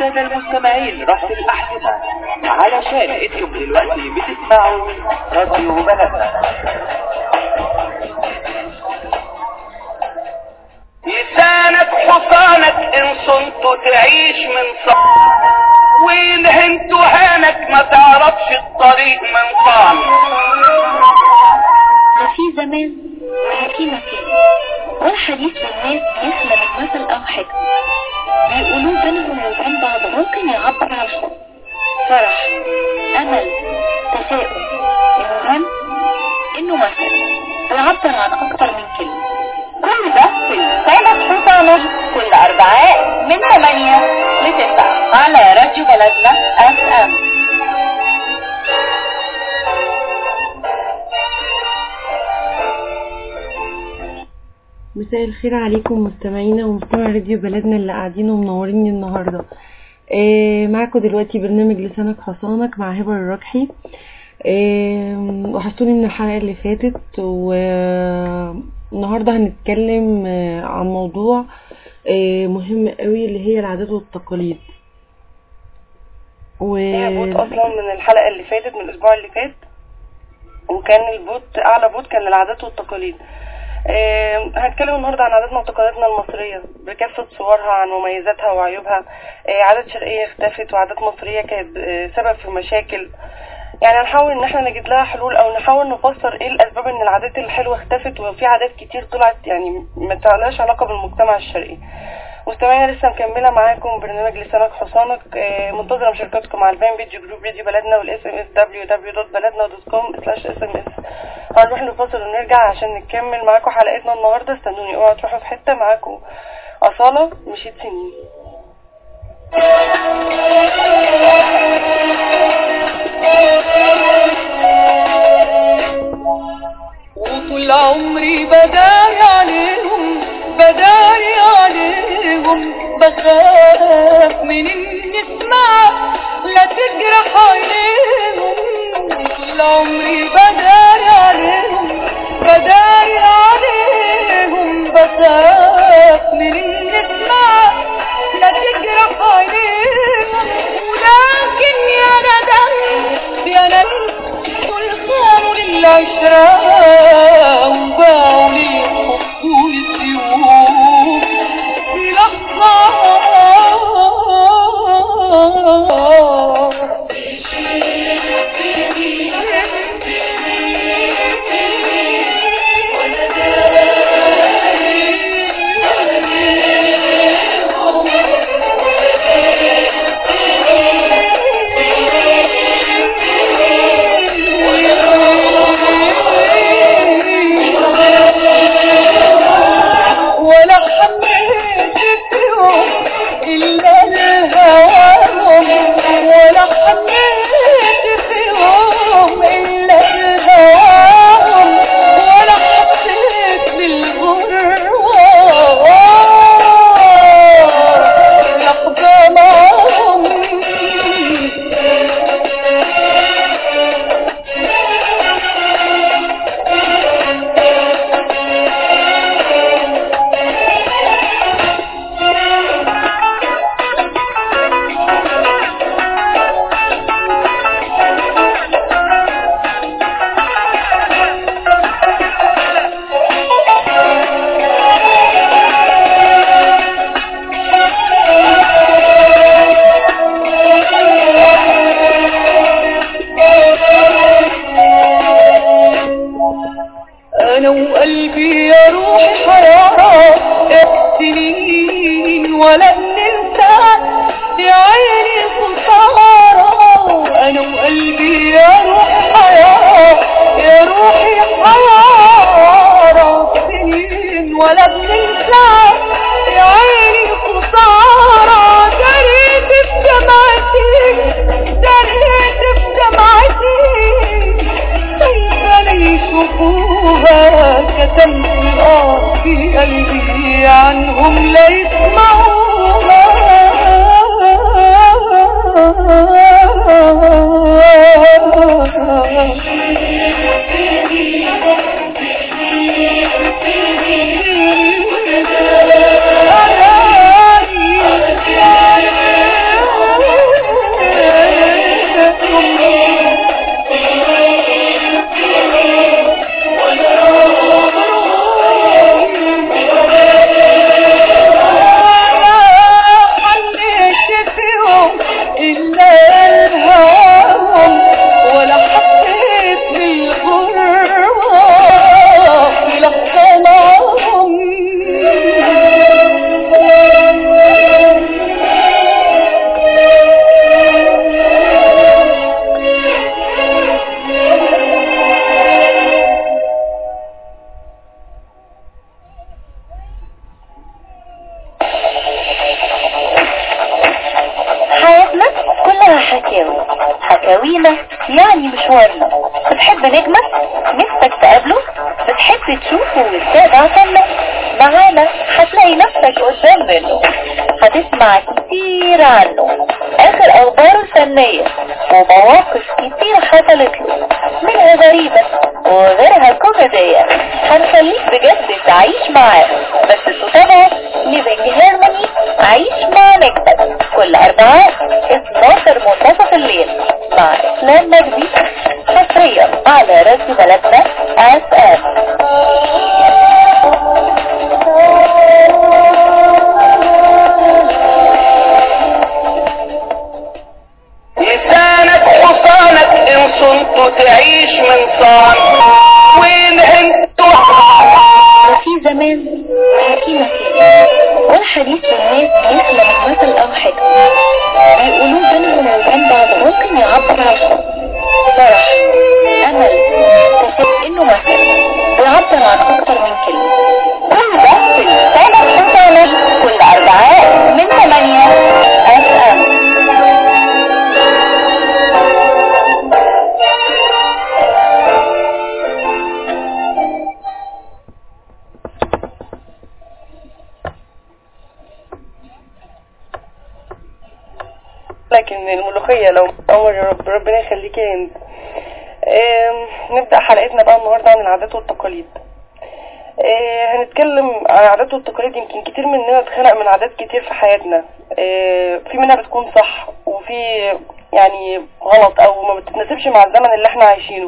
السادة المستمعين رفض الأحزمة علشان انتم دلوقتي بتسمعوا راديو بلدنا لسانك حصانك ان صنت تعيش من صان وين هنت هانك ما تعرفش الطريق من صان ده في زمان ولا في مكان والحديث بالناس بيخلى من مثل أو حكمة بيقولوه بينهم وبين بعض ممكن يعبر عن حب فرح أمل تفاؤل المهم إنه مثل بيعبر عن أكتر من كلمة كل ده في الثالث حصانه كل أربعاء من 8 ل 9 على راديو بلدنا اف ام مساء الخير عليكم مستمعينا ومستمع راديو بلدنا اللي قاعدين ومنوريني النهارده آه معاكم دلوقتي برنامج لسانك حصانك مع هبه الركحي آه وحشتوني من الحلقه اللي فاتت والنهارده هنتكلم آه عن موضوع آه مهم قوي اللي هي العادات والتقاليد و... هي بوت اصلا من الحلقه اللي فاتت من الاسبوع اللي فات وكان البوت اعلى بوت كان العادات والتقاليد آه، هنتكلم النهارده عن عاداتنا وتقاليدنا المصريه بكافه صورها عن مميزاتها وعيوبها آه، عادات شرقيه اختفت وعادات مصريه كانت آه، سبب في مشاكل يعني هنحاول ان احنا نجد لها حلول او نحاول نفسر ايه الاسباب ان العادات الحلوه اختفت وفي عادات كتير طلعت يعني ما لهاش علاقه بالمجتمع الشرقي مستمعينا لسه مكمله معاكم برنامج لسانك حصانك آه، منتظره مشاركاتكم على الفان بيج جروب راديو بلدنا والاس ام اس www.بلدنا.com سلاش اس ام اس هنروح نفاصل ونرجع عشان نكمل معاكم حلقتنا النهارده استنوني اوعوا تروحوا في حته معاكم اصاله مشيت سنين وطول عمري بداري عليهم بداري عليهم بخاف من اني اسمع لا تجرح عينيهم طول عمري بداري عليهم بداري عليهم بخاف من اني اسمع لا تجرح عينيهم ولكن يا ندم يا ندم دول خانوا للعشرة وباعوا لي الحب والسيوف في لحظة ولا حميت فيهم إلا الهواهم ولا حميت فيهم إلا الهواهم ولا حسيت بالغرور لحظة معهم انا وقلبي يا روحي حرارة سنين ولا ننسى يا عيني خسارة انا وقلبي يا روحي حرارة يا روحي حرارة سنين ولا بننسى يا عيني خسارة جريت في دمعتي جريت في دمعتي كيف لا يشوفوها كتمت الآه في قلبي عنهم لا يسمعوها لينا يعني مشوارنا بتحب نجمك نفسك تقابله بتحب تشوفه وتتابع فنه معانا هتلاقي نفسك قدام منه هتسمع كتير عنه اخر اخباره الفنية ومواقف كتير حصلت له منها غريبة وغيرها كوميدية هنخليك بجد تعيش معاه بس تتابعه ليفينج هيرموني عيش مع نجمك كل اربعاء 12 منتصف الليل مع اسلام مجدي حصريا على راديو بلدنا اس ام لسانك حصانك ان صنت تعيش من صان وين انت وفي زمان وفي مكان والحديث بالناس بيخلق مثل او حكمة بيقولوه بينهم وبين بعض ممكن يعبر عن حب فرح امل تفكير انه مثل بيعبر عن اكتر من كلمة كل ده في لسانك حصانك كل اربعاء من 8 اس ام لكن الملوخية لو أمر يا رب ربنا يخليكي يا هند آم، نبدأ حلقتنا بقى النهاردة عن العادات والتقاليد آه، هنتكلم عن العادات والتقاليد يمكن كتير مننا اتخلق من عادات كتير في حياتنا آه، في منها بتكون صح وفي يعني غلط او ما بتتناسبش مع الزمن اللي احنا عايشينه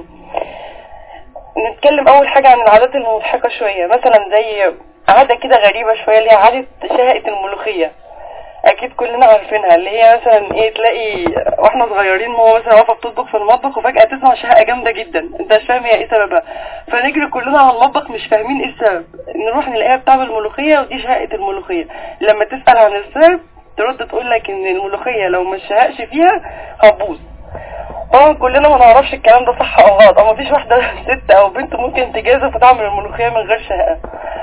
نتكلم اول حاجة عن العادات المضحكة شوية مثلا زي عادة كده غريبة شوية اللي هي عادة شهقة الملوخية اكيد كلنا عارفينها اللي هي مثلا ايه تلاقي واحنا صغيرين ماما مثلا واقفه بتطبخ في المطبخ وفجاه تسمع شهقه جامده جدا انت مش فاهم هي ايه سببها فنجري كلنا على المطبخ مش فاهمين ايه السبب نروح نلاقيها بتعمل ملوخيه ودي شهقه الملوخيه لما تسال عن السبب ترد تقول لك ان الملوخيه لو ما شهقش فيها هتبوظ طبعا كلنا ما نعرفش الكلام ده صح او غلط او مفيش واحده ست او بنت ممكن تجازف وتعمل الملوخيه من غير شهقه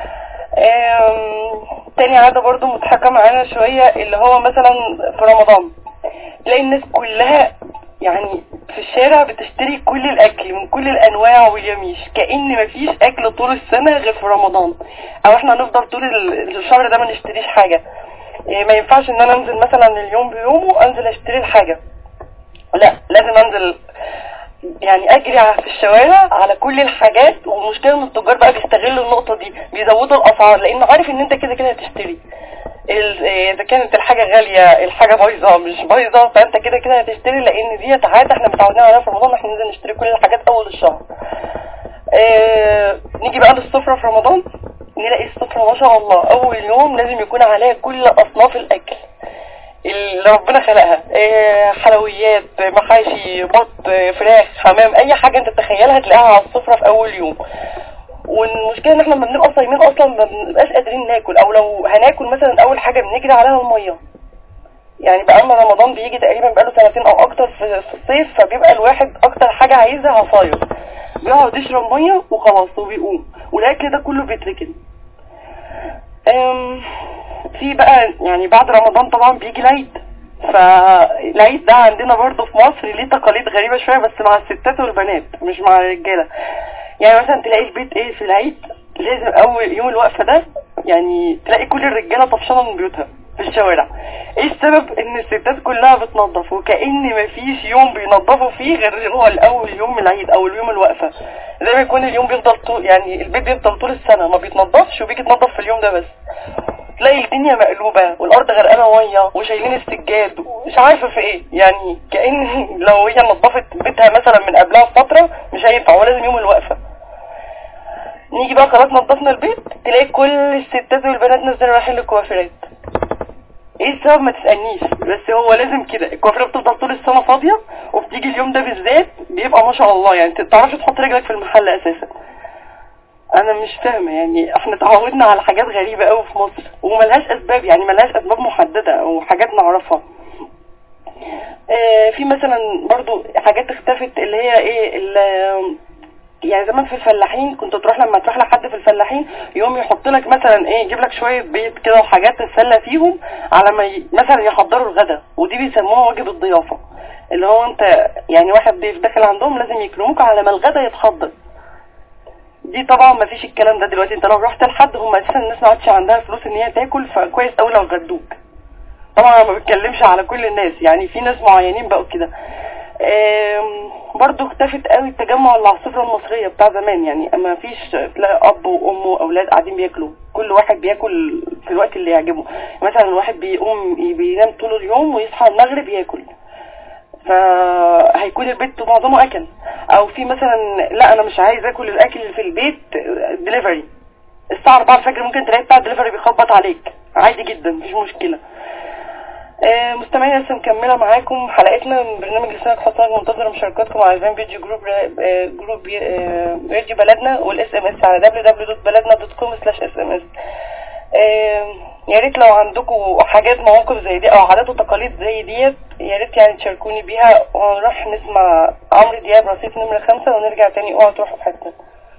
آم، تاني عادة برضو مضحكة معانا شوية اللي هو مثلا في رمضان تلاقي الناس كلها يعني في الشارع بتشتري كل الاكل من كل الانواع واليميش كأن مفيش اكل طول السنة غير في رمضان او احنا هنفضل طول ال- الشهر ده ما نشتريش حاجة إيه، ما ينفعش ان انا انزل مثلا اليوم بيومه انزل اشتري الحاجة لا لازم انزل يعني اجري ع- في الشوارع على كل الحاجات والمشكله ان التجار بقى بيستغلوا النقطه دي بيزودوا الاسعار لانه عارف ان انت كده كده هتشتري ال- إيه، اذا كانت الحاجه غاليه الحاجه بايظه مش بايظه فانت كده كده هتشتري لان ديت عاده احنا متعودين عليها في رمضان احنا ننزل نشتري كل الحاجات اول الشهر آه، نيجي بقى للسفره في رمضان نلاقي السفره ما شاء الله اول يوم لازم يكون عليها كل اصناف الاكل اللي ربنا خلقها إيه، حلويات محاشي بط فراخ حمام اي حاجه انت تتخيلها تلاقيها على السفره في اول يوم والمشكله ان احنا لما بنبقى صايمين اصلا ما بنبقاش قادرين ناكل او لو هناكل مثلا اول حاجه بنجري عليها الميه يعني بقى لنا رمضان بيجي تقريبا بقاله سنتين او اكتر في في الصيف فبيبقى الواحد اكتر حاجه عايزها عصاير بيقعد يشرب ميه وخلاص وبيقوم والاكل ده كله بيتركن أم، في بقى يعني بعد رمضان طبعا بيجي العيد فالعيد ده عندنا برضه في مصر ليه تقاليد غريبة شوية بس مع الستات والبنات مش مع الرجالة يعني مثلا تلاقي البيت ايه في العيد لازم اول يوم الوقفة ده يعني تلاقي كل الرجالة طفشانة من بيوتها في الشوارع ايه السبب ان الستات كلها بتنظف وكأن مفيش يوم بينظفوا فيه غير هو الاول يوم من العيد او اليوم الوقفة زي ما يكون اليوم بيفضل طول يعني البيت بيفضل طول السنة ما بيتنظفش وبيجي يتنظف في اليوم ده بس تلاقي الدنيا مقلوبة والأرض غرقانة مية وشايلين السجاد ومش عارفة في ايه يعني كأن لو هي نظفت بيتها مثلا من قبلها بفترة مش هينفع هو لازم يوم الوقفة نيجي بقى خلاص نظفنا البيت تلاقي كل الستات والبنات نازلين رايحين للكوافيرات ايه السبب ما تسألنيش بس هو لازم كده الكوافيرات بتفضل طول السنة فاضية وبتيجي اليوم ده بالذات بيبقى ما شاء الله يعني تعرفش تحط رجلك في المحل اساسا انا مش فاهمه يعني احنا اتعودنا على حاجات غريبه قوي في مصر وملهاش اسباب يعني ملهاش اسباب محدده او حاجات نعرفها آه في مثلا برضو حاجات اختفت اللي هي ايه ال- يعني زمان في الفلاحين كنت تروح لما تروح لحد في الفلاحين يقوم يحط لك مثلا ايه يجيب لك شويه بيض كده وحاجات تتسلى فيهم على ما ي... مثلا يحضروا الغدا ودي بيسموها واجب الضيافه اللي هو انت يعني واحد ضيف داخل عندهم لازم يكرموك على ما الغدا يتحضر دي طبعا ما فيش الكلام ده دلوقتي انت لو رحت لحد هم اساسا الناس ما عادش عندها فلوس ان هي تاكل فكويس قوي لو غدوك طبعا انا ما بتكلمش على كل الناس يعني في ناس معينين بقوا كده آم، برضو اختفت قوي التجمع العاصفة المصرية بتاع زمان يعني ما فيش تلاقي اب وام واولاد قاعدين بياكلوا كل واحد بياكل في الوقت اللي يعجبه مثلا الواحد بيقوم بينام طول اليوم ويصحى المغرب ياكل فهيكون البيت معظمه اكل او في مثلا لا انا مش عايز اكل الاكل اللي في البيت دليفري الساعة 4 الفجر ممكن تلاقي بتاع الدليفري بيخبط عليك عادي جدا مفيش مشكلة آه، مستمعين لسه مكملة معاكم حلقتنا من برنامج لسانك حصان منتظرة مشاركاتكم على فان فيديو جروب آه، جروب آه، راديو بلدنا والاس ام اس على www.بلدنا.com سلاش اس ام اس يا ريت لو عندكم حاجات مواقف زي دي او عادات وتقاليد زي ديت يا ريت يعني تشاركوني بيها ونروح نسمع عمرو دياب رصيف نمرة خمسة ونرجع تاني اوعوا تروحوا في حتة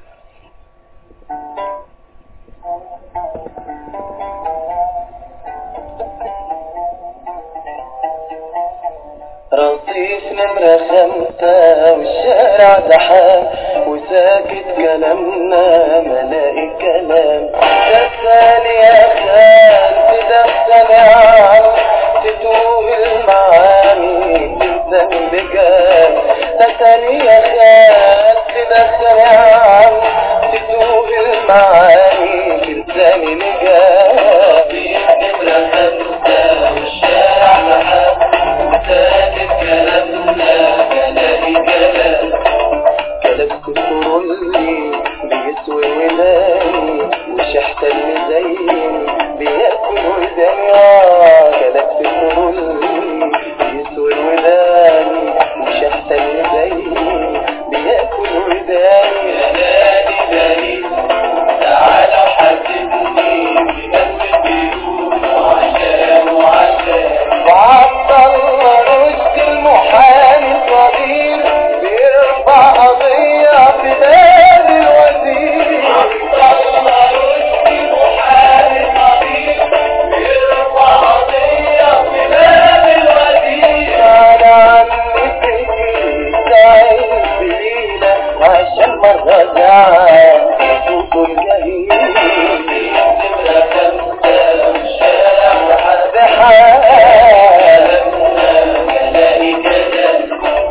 رصيف نمرة خمسة والشارع زحام وساكت كلامنا ملاقي كلام دخل يا خال تدخل يا عم تتوه المعاني تنسى بجد دخل يا خال تدخل يا عم تتوه المعاني تنسى بجد نمرة خمسة والشارع زحام ساكت كلامنا كلامي كلام كلام كسرولي بيسوي وداني وشحت المزين بياكل وداني آه كلام كسرولي بيسوي وداني وشحت المزين بياكل وداني يا داني داني تعالى حاسبني بجنب بيوت وعشان وعشان وعطل رشد المحامي القدير بيرفع قضية في باب الوزير عطل رشد المحامي القدير بيرفع قضية في باب الوزير على عمي سكي سعيد بليلة عشان مرة زعل صوته الجميل نمرة خمسة والشارع لحد حال كلاقي كلام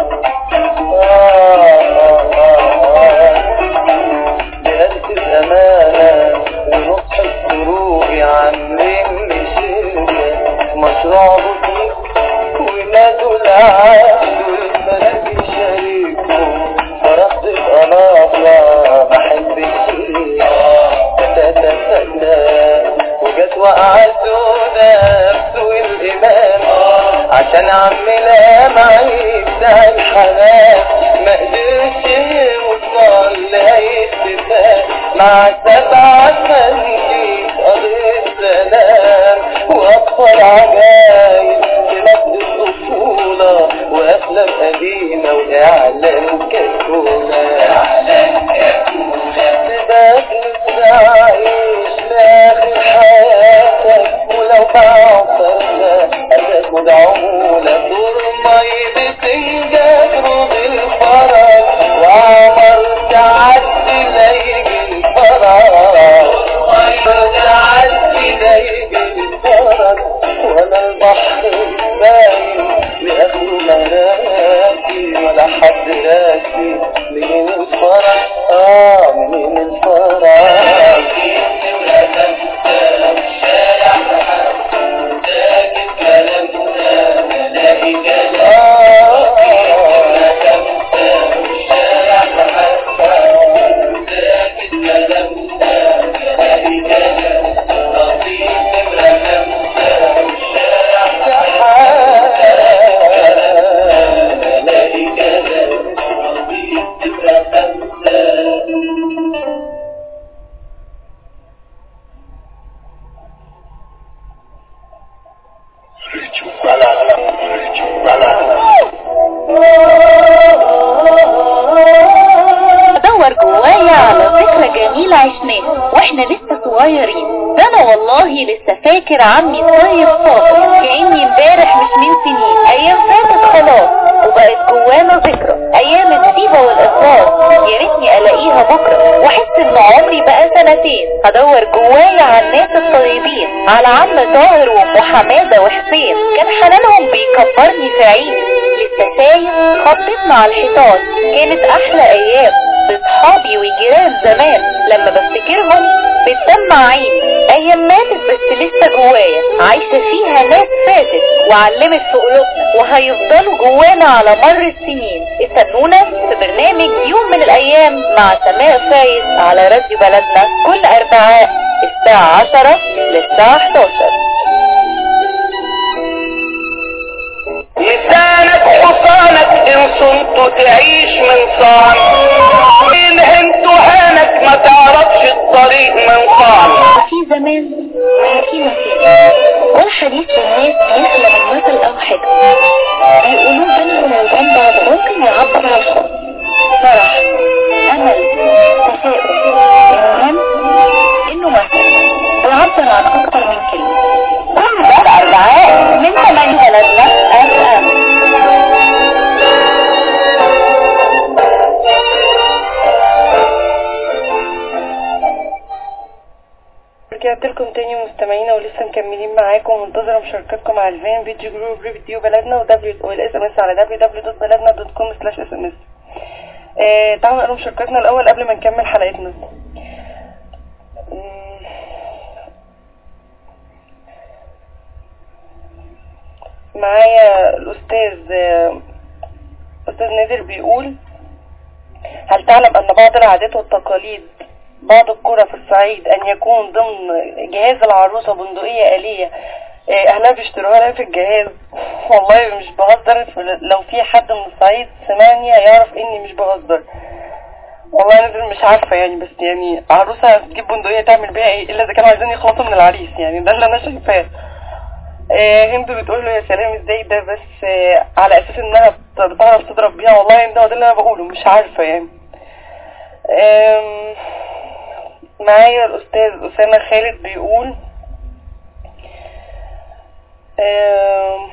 بقلب الأمانة ونصح السروق عاملين لي شركة مشروع بطيء ونادوا العقد والملاك شريكهم فرحت القناطرة بحب الشريك تتتتت وجت وقعدونا نفسه الإمام عشان عمي لا معي بتاع الحنان ما قدرش يوصل لأي اتفاق مع سبعة منجيك قضية سلام وأطفال عجايب في مجد الطفولة وأفلام قديمة وإعلان كرتونة إعلان كرتونة تبقى لسه عايش لآخر حياتك ولو بعصرنا هتاخد عمولة دور مي بتنجان روض الفرج وعمر تعدي ليجي الفرج تعدي ليجي الفرج وانا البحر باين لاخره مناكي ولا حد راسي منين الفرج اه منين الفرج اللي عشناه واحنا لسه صغيرين ده انا والله لسه فاكر عمي طيب صابر كأني امبارح مش من سنين ايام فاتت خلاص وبقت جوانا ذكرى ايام الطيبة والاخلاص يا ريتني الاقيها بكرة واحس ان عمري بقى سنتين هدور جوايا على الناس الطيبين على عم طاهر وام حمادة وحسين كان حنانهم بيكبرني في عيني لسه سايب خطتنا على الحيطان كانت احلى ايام بصحابي وجيران زمان لما بفتكرهم بتدمع عيني ايام ماتت بس لسه جوايا عايشة فيها ناس فاتت وعلمت في قلوبنا وهيفضلوا جوانا على مر السنين استنونا في برنامج يوم من الايام مع سماء فايز على راديو بلدنا كل اربعاء الساعة 10 للساعة 11 لسانك حصانك ان صنت تعيش من صان ان هنت هانك ما تعرفش الطريق من صان في زمان وفي مكان والحديث بالناس بيخلق من مثل او حكمة بيقولوه بينهم وبين بعض ممكن يعبر عن حب فرح امل تفاؤل المهم انه مثل بيعبر عن اكتر من كلمة كل ده الاربعاء من 8 بلدنا اف ام رجعت لكم تاني مستمعينا ولسه مكملين معاكم ومنتظرة مشاركتكم على الفان فيديو جروب ريفيديو بلدنا والاس ام اس على www.بلدنا.com سلاش اس ام اس تعالوا نقرا مشاركتنا الاول قبل ما نكمل حلقتنا مم. معايا الاستاذ آه، استاذ نادر بيقول هل تعلم ان بعض العادات والتقاليد بعض القرى في الصعيد ان يكون ضمن جهاز العروسة بندقية آلية آه، اهلها بيشتروها لها في الجهاز والله مش بهزر لو في حد من الصعيد سمعني هيعرف اني مش بهزر والله انا مش عارفة يعني بس يعني عروسة تجيب بندقية تعمل بيها ايه الا اذا كانوا عايزين يخلصوا من العريس يعني ده اللي انا شايفاه آه، هند بتقول له يا سلام ازاي ده بس آه، على اساس انها بت- بتعرف تضرب بيها والله ده ده اللي انا بقوله مش عارفة يعني آم، معايا الاستاذ اسامة خالد بيقول آم،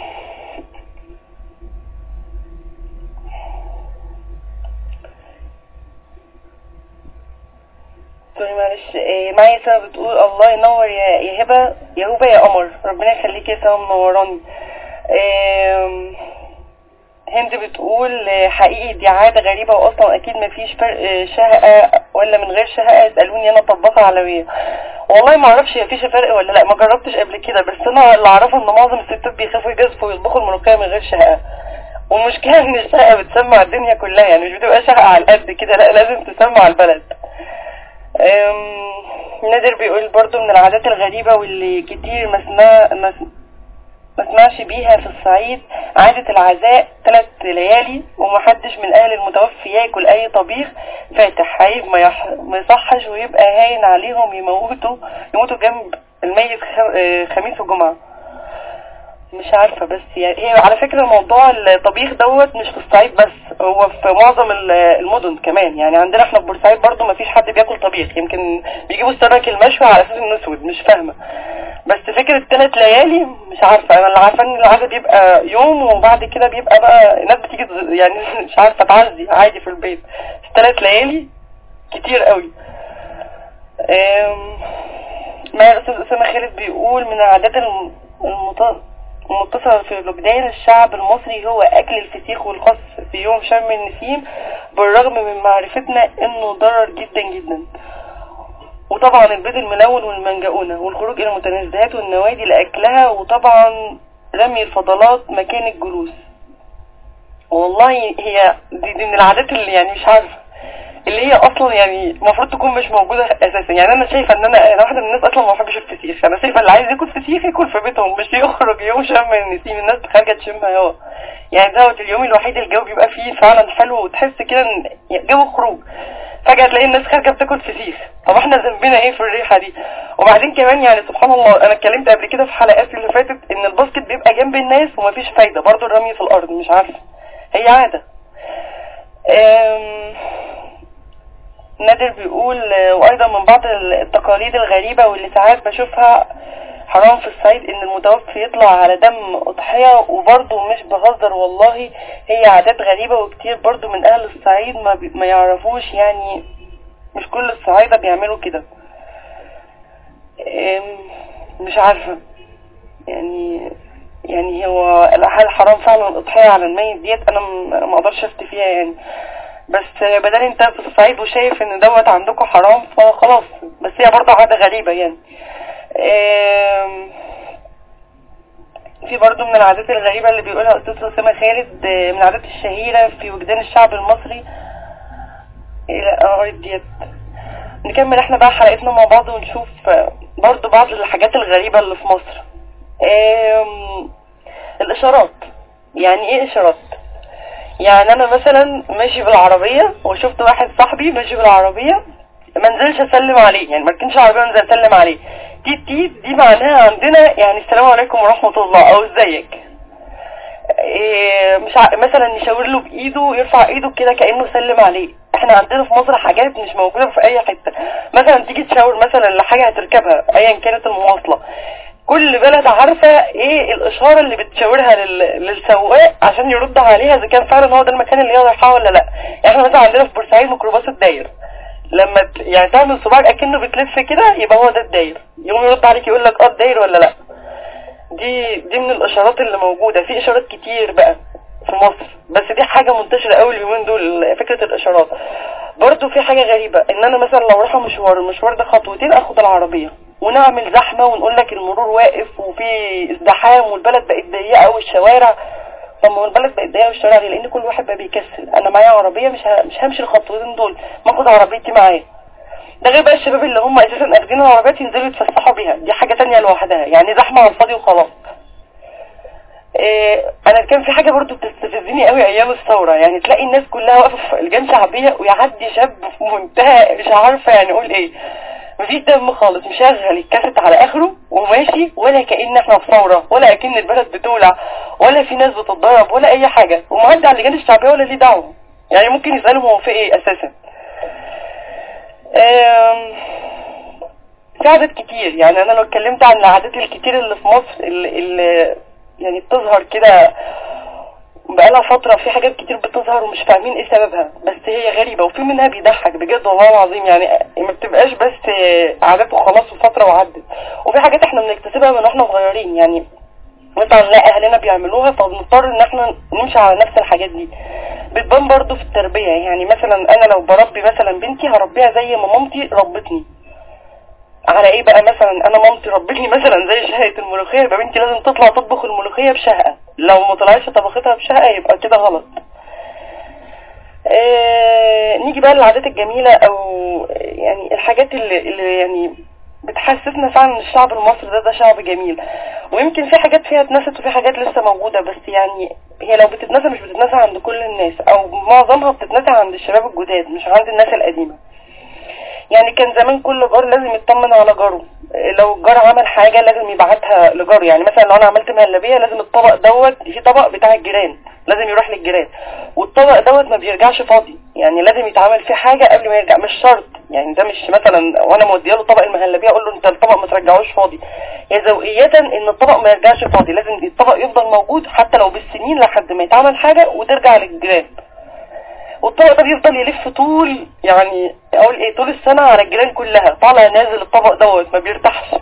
سوري معلش آه، معايا سما بتقول الله ينور يا يا هبه يا هبه يا قمر ربنا يخليك يا سما منوراني آم، هند بتقول آه، حقيقي دي عادة غريبة وأصلا أكيد مفيش فرق آه، شهقة ولا من غير شهقة يسألوني أنا طباخة علوية والله ما اعرفش هي فيش فرق ولا لا ما جربتش قبل كده بس أنا اللي أعرفه إن معظم الستات بيخافوا يجازفوا ويطبخوا الملوخية من غير شهقة والمشكلة إن الشهقة بتسمع الدنيا كلها يعني مش بتبقى شهقة على القد كده لا لازم تسمع البلد أم، نادر بيقول برضو من العادات الغريبة واللي كتير ما سمع ما سم- ما سمعش بيها في الصعيد عادة العزاء ثلاث ليالي ومحدش من اهل المتوفي ياكل اي طبيخ فاتح عيب ما, يح... ما يصحش ويبقى هاين عليهم يموتوا يموتوا جنب الميت خ... آه، خميس وجمعة مش عارفة بس يعني هي على فكرة موضوع الطبيخ دوت مش في الصعيد بس هو في معظم ال- المدن كمان يعني عندنا احنا في بورسعيد برضو مفيش حد بياكل طبيخ يمكن بيجيبوا السمك المشوي على اساس انه اسود مش فاهمة بس فكرة ثلاث ليالي مش عارفة انا اللي عارفة ان العادة بيبقى يوم وبعد كده بيبقى بقى الناس بتيجي تز- يعني مش عارفة تعزي عادي في البيت بس ثلاث ليالي كتير قوي أم، معايا الاستاذ اسامة خالد بيقول من العادات الم- المط- المتصلة في لبنان الشعب المصري هو اكل الفسيخ والخس في يوم شم النسيم بالرغم من معرفتنا انه ضرر جدا جدا وطبعا البيض الملون والمنجقونة والخروج الى المتنزهات والنوادي لاكلها وطبعا رمي الفضلات مكان الجلوس والله هي دي, دي من العادات اللي يعني مش عارفه اللي هي اصلا يعني المفروض تكون مش موجوده اساسا يعني انا شايفه ان انا انا واحده من الناس اصلا ما بحبش الفسيخ انا شايفه اللي عايز ياكل فسيخ ياكل في بيتهم مش يخرج يوم شم النسيم الناس خارجه تشم هوا يعني دوت اليوم الوحيد الجو بيبقى فيه فعلا حلو وتحس كده ان جو خروج فجاه تلاقي الناس خارجه بتاكل فسيخ طب احنا ذنبنا ايه في الريحه دي وبعدين كمان يعني سبحان الله انا اتكلمت قبل كده في حلقات اللي فاتت ان الباسكت بيبقى جنب الناس ومفيش فايده برضو الرمي في الارض مش عارفه هي عاده أم... نادر بيقول آه، وايضا من بعض التقاليد الغريبة واللي ساعات بشوفها حرام في الصعيد ان المتوفي يطلع على دم اضحية وبرضه مش بهزر والله هي عادات غريبة وكتير برضه من اهل الصعيد ما, بي ما يعرفوش يعني مش كل الصعايدة بيعملوا كده أم، مش عارفة يعني يعني هو هل حرام فعلا الاضحية على الميت ديت انا م- ما اقدرش افتي فيها يعني بس بدل انت في الصعيد وشايف ان دوت عندكم حرام فخلاص بس هي برضه عادة غريبة يعني أم، في برضه من العادات الغريبة اللي بيقولها أستاذ أسامة خالد آه، من العادات الشهيرة في وجدان الشعب المصري إلى قراية ديت نكمل احنا بقى حلقتنا مع بعض ونشوف آه، برضه بعض الحاجات الغريبة اللي في مصر آم، الإشارات يعني إيه إشارات؟ يعني أنا مثلا ماشي بالعربية وشفت واحد صاحبي ماشي بالعربية ما نزلش أسلم عليه يعني ما ركنش العربية وانزل أسلم عليه تيت تيت دي معناها عندنا يعني السلام عليكم ورحمة الله أو ازيك إيه مش ع... مثلا يشاور له بايده يرفع ايده كده كانه سلم عليه احنا عندنا في مصر حاجات مش موجوده في اي حته مثلا تيجي تشاور مثلا لحاجه هتركبها ايا كانت المواصله كل بلد عارفه ايه الاشاره اللي بتشاورها لل... للسواق عشان يرد عليها اذا كان فعلا هو ده المكان اللي هي رايحاه ولا لا يعني احنا مثلا عندنا في بورسعيد ميكروباص الداير لما ت... يعني تعمل صباعك اكنه بتلف كده يبقى هو ده الداير يقوم يرد عليك يقول لك اه الداير ولا لا دي دي من الاشارات اللي موجوده في اشارات كتير بقى في مصر بس دي حاجه منتشره قوي اليومين دول فكره الاشارات برضو في حاجه غريبه ان انا مثلا لو رايحه مشوار المشوار ده خطوتين اخد العربيه ونعمل زحمه ونقول لك المرور واقف وفي ازدحام والبلد بقت ضيقه والشوارع طب ما هو البلد بقت ضيقه والشوارع ليه؟ لان كل واحد بقى بيكسل انا معايا عربيه مش ه... مش همشي الخطوتين دول ما اخد عربيتي معايا ده غير بقى الشباب اللي هم اساسا اخدين العربيات ينزلوا يتفسحوا بيها دي حاجه تانية لوحدها يعني زحمه على الفاضي وخلاص إيه انا كان في حاجه برضو بتستفزني قوي ايام الثوره يعني تلاقي الناس كلها واقفه في لجان شعبيه ويعدي شاب في منتهى مش عارفه يعني اقول ايه مفيش دم خالص مشغل الكاسيت على اخره وماشي ولا كأن احنا في ثوره ولا كأن البلد بتولع ولا في ناس بتتضرب ولا اي حاجه ومعدي على اللجان الشعبيه ولا ليه دعوه يعني ممكن يسالهم هو في ايه اساسا أم، في عادات كتير يعني انا لو اتكلمت عن العادات الكتير اللي في مصر اللي, اللي يعني بتظهر كده بقالها فترة في حاجات كتير بتظهر ومش فاهمين ايه سببها بس هي غريبة وفي منها بيضحك بجد والله العظيم يعني ما بتبقاش بس عادات وخلاص وفترة وعدت وفي حاجات احنا بنكتسبها من واحنا صغيرين يعني مثلا نلاقي اهلنا بيعملوها فبنضطر ان احنا نمشي على نفس الحاجات دي بتبان برضو في التربية يعني مثلا انا لو بربي مثلا بنتي هربيها زي ما مامتي ربتني على ايه بقى مثلا انا مامتي ربتني مثلا زي شهقة الملوخية يبقى بنتي لازم تطلع تطبخ الملوخية بشهقة لو ما طلعتش طبختها بشهقة يبقى كده غلط آه نيجي بقى للعادات الجميلة او يعني الحاجات اللي, اللي يعني بتحسسنا فعلا ان الشعب المصري ده ده شعب جميل ويمكن في حاجات فيها اتنست وفي حاجات لسه موجودة بس يعني هي لو بتتنسى مش بتتنسى عند كل الناس او معظمها بتتنسى عند الشباب الجداد مش عند الناس القديمة يعني كان زمان كل جار لازم يطمن على جاره لو الجار عمل حاجة لازم يبعتها لجاره يعني مثلا لو انا عملت مهلبية لازم الطبق دوت في طبق بتاع الجيران لازم يروح للجيران والطبق دوت ما بيرجعش فاضي يعني لازم يتعمل فيه حاجة قبل ما يرجع مش شرط يعني ده مش مثلا وانا موديه له طبق المهلبية اقول له انت الطبق ما ترجعوش فاضي هي ذوقية ان الطبق ما يرجعش فاضي لازم الطبق يفضل موجود حتى لو بالسنين لحد ما يتعمل حاجة وترجع للجيران والطبق ده بيفضل يلف طول يعني اقول ايه طول السنة على الجيران كلها طالع نازل الطبق دوت ما بيرتاحش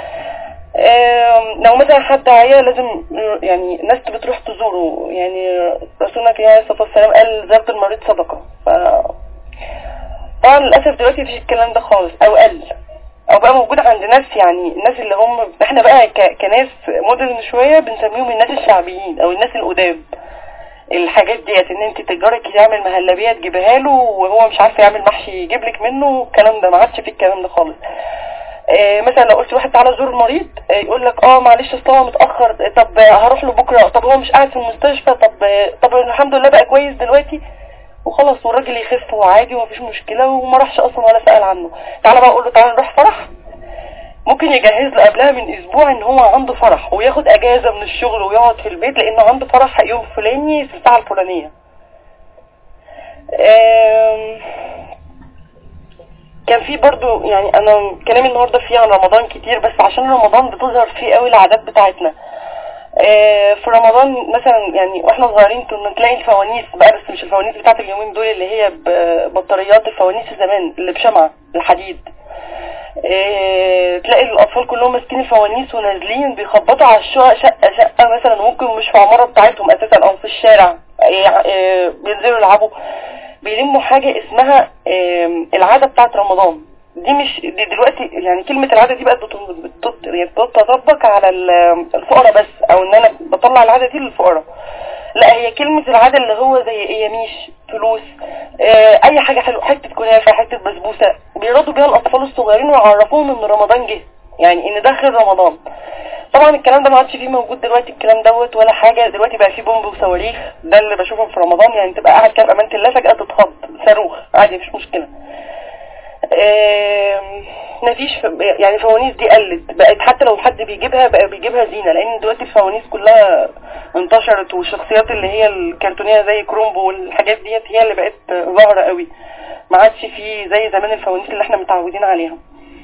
لو مثلا حد عيا لازم يعني ناس بتروح تزوره يعني رسولنا عليه الصلاة والسلام قال زيارة المريض صدقة ف طبعا للأسف دلوقتي مفيش الكلام ده خالص أو قل أو بقى موجود عند ناس يعني الناس اللي هم احنا بقى ك... كناس مودرن شوية بنسميهم الناس الشعبيين أو الناس القدام الحاجات ديت ان انت تجارك يعمل مهلبيه تجيبها له وهو مش عارف يعمل محشي يجيب لك منه الكلام ده ما عادش فيه الكلام ده خالص آه مثلا لو قلت واحد تعالى زور المريض آه يقول لك اه معلش اصل هو متاخر طب هروح له بكره طب هو مش قاعد في المستشفى طب طب الحمد لله بقى كويس دلوقتي وخلاص والراجل يخف وعادي ومفيش مشكله وما راحش اصلا ولا سال عنه تعالى بقى اقول له تعالى نروح فرح ممكن يجهز له قبلها من اسبوع ان هو عنده فرح وياخد اجازة من الشغل ويقعد في البيت لانه عنده فرح يوم فلاني في الساعة الفلانية كان في برضو يعني انا كلامي النهارده فيه عن رمضان كتير بس عشان رمضان بتظهر فيه قوي العادات بتاعتنا آه، في رمضان مثلا يعني واحنا صغيرين كنا تلاقي الفوانيس بقى بس مش الفوانيس بتاعت اليومين دول اللي هي ببطاريات الفوانيس زمان اللي بشمعة الحديد آه، تلاقي الاطفال كلهم ماسكين الفوانيس ونازلين بيخبطوا على الشقق شقه شقه مثلا ممكن مش في عماره بتاعتهم اساسا او في الشارع آه، آه، بينزلوا يلعبوا بيلموا حاجه اسمها آه، العاده بتاعت رمضان دي مش دي دلوقتي يعني كلمة العادة دي بقت بتن- بتط- يعني بتطبق على ال- الفقراء بس او ان انا بطلع العادة دي للفقراء لا هي كلمة العادة اللي هو زي ايه يميش فلوس آه اي حاجة حلوة حتة كنافة حتة بسبوسة بيرادوا بيها الاطفال الصغيرين ويعرفوهم ان رمضان جه يعني ان داخل رمضان طبعا الكلام ده ما عادش فيه موجود دلوقتي الكلام دوت ولا حاجة دلوقتي بقى فيه بومب وصواريخ ده اللي بشوفه في رمضان يعني تبقى قاعد كده بأمانة الله فجأة تتخض صاروخ عادي مفيش مشكلة آم، مفيش ف- يعني الفوانيس دي قلت بقت حتى لو حد بيجيبها بقى بيجيبها زينة لان دلوقتي الفوانيس كلها انتشرت والشخصيات اللي هي الكرتونية زي كرومبو والحاجات ديت هي اللي بقت ظاهرة قوي ما عادش فيه زي زمان الفوانيس اللي احنا متعودين عليها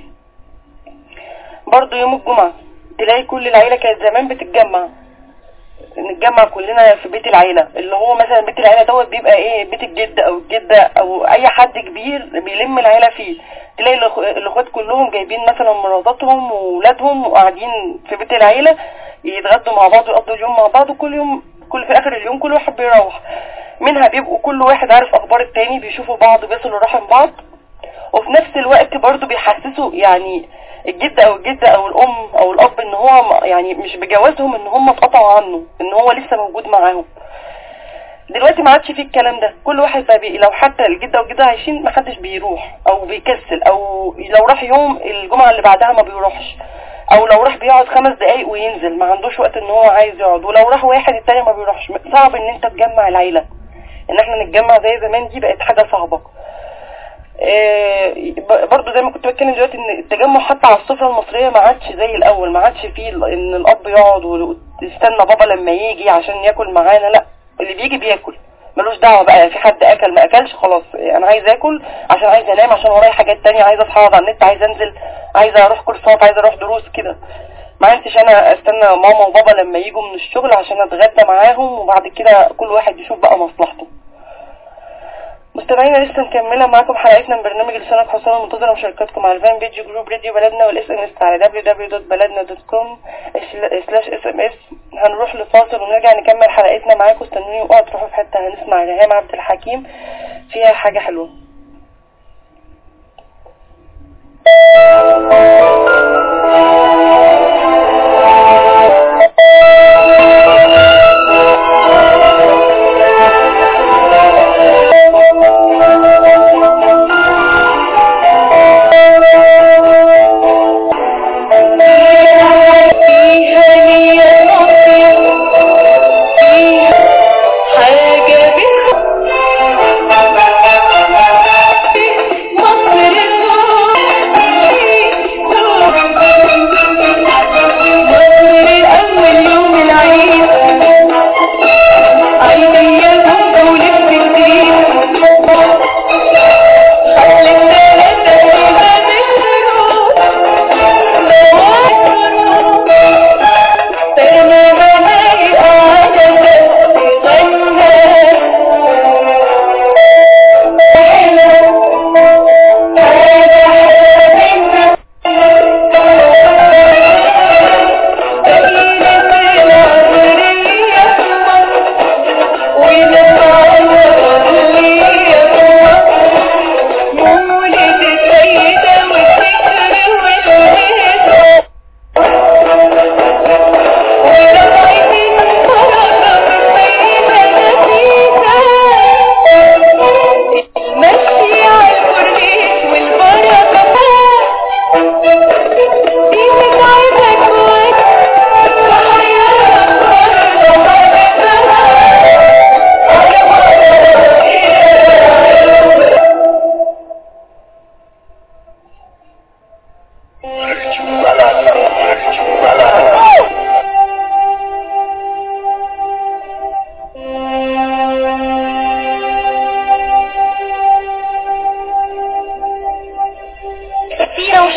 برضو يوم الجمعة تلاقي كل العيلة كانت زمان بتتجمع نتجمع كلنا في بيت العيلة اللي هو مثلا بيت العيلة دوت بيبقى ايه بيت الجد او الجدة او اي حد كبير بيلم العيلة فيه تلاقي الأخ- الاخوات كلهم جايبين مثلا مراتاتهم وولادهم وقاعدين في بيت العيلة يتغدوا مع بعض ويقضوا اليوم مع بعض وكل يوم كل في اخر اليوم كل واحد بيروح منها بيبقوا كل واحد عارف اخبار التاني بيشوفوا بعض بيصلوا رحم بعض وفي نفس الوقت برضو بيحسسوا يعني الجد او الجدة او الام او الاب ان هو م- يعني مش بجوازهم ان هم اتقطعوا عنه ان هو لسه موجود معاهم دلوقتي ما عادش فيه الكلام ده كل واحد بقى بي لو حتى الجدة والجدة عايشين ما حدش بيروح او بيكسل او لو راح يوم الجمعة اللي بعدها ما بيروحش او لو راح بيقعد خمس دقايق وينزل ما عندوش وقت ان هو عايز يقعد ولو راح واحد التاني ما بيروحش صعب ان انت تجمع العيلة ان احنا نتجمع زي زمان دي بقت حاجة صعبة آه، ب- برضو زي ما كنت بتكلم دلوقتي ان التجمع حتى على السفرة المصرية ما عادش زي الاول ما عادش فيه ال- ان الاب يقعد ويستنى بابا لما يجي عشان ياكل معانا لا اللي بيجي بياكل ملوش دعوة بقى في حد اكل ما اكلش خلاص انا عايز اكل عشان عايز انام عشان ورايا حاجات تانية عايز اصحى اقعد على النت عايز انزل عايز اروح كورسات عايز اروح دروس كده ما عندش انا استنى ماما وبابا لما يجوا من الشغل عشان اتغدى معاهم وبعد كده كل واحد يشوف بقى مصلحته مستمعينا لسه مكملة معاكم حلقتنا من برنامج لسانك حسام منتظرة مشاركاتكم على الفان بيج جروب راديو بلدنا والاس ام اس على www.baladna.com سلاش اس ام اس هنروح لفاصل ونرجع نكمل حلقتنا معاكم استنوني اوعوا تروحوا في حتة هنسمع ريهام عبد الحكيم فيها حاجة حلوة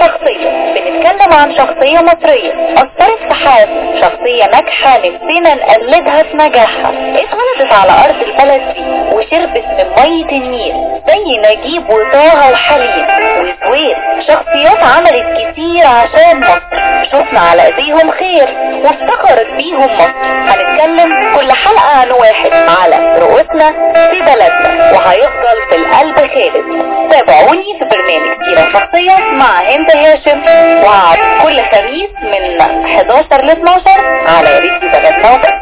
شخصية بنتكلم عن شخصية مصرية أثرت في حياتنا شخصية ناجحة نفسنا نقلدها في نجاحها اتولدت على أرض البلد دي وشربت من مية النيل زي نجيب وطه وحليم وزويل شخصيات عملت كتير عشان مصر شفنا على ايديهم خير وافتخرت بيهم مصر هنتكلم كل حلقة عن واحد على رؤوسنا في بلدنا وهيفضل في القلب خالد تابعوني في برنامج سيرة شخصية مع هند هاشم وعد كل خميس من 11 ل 12 على ريديو بلدنا وبس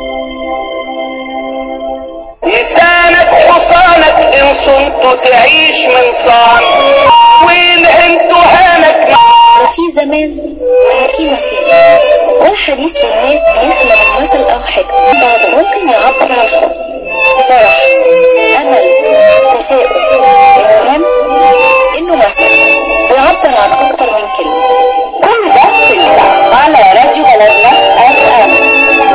لسانك حصانك ان صنت تعيش من صان وان انت هانك وفي زمان وفي مكان والحديث الناس بيخلق من مثل أو حكمة بعض ممكن يعبر عن حب فرح أمل تفاؤل المهم إنه مثل ويعبر عن أكتر من كلمة كل ده في الساعة على راديو بلدنا اف ام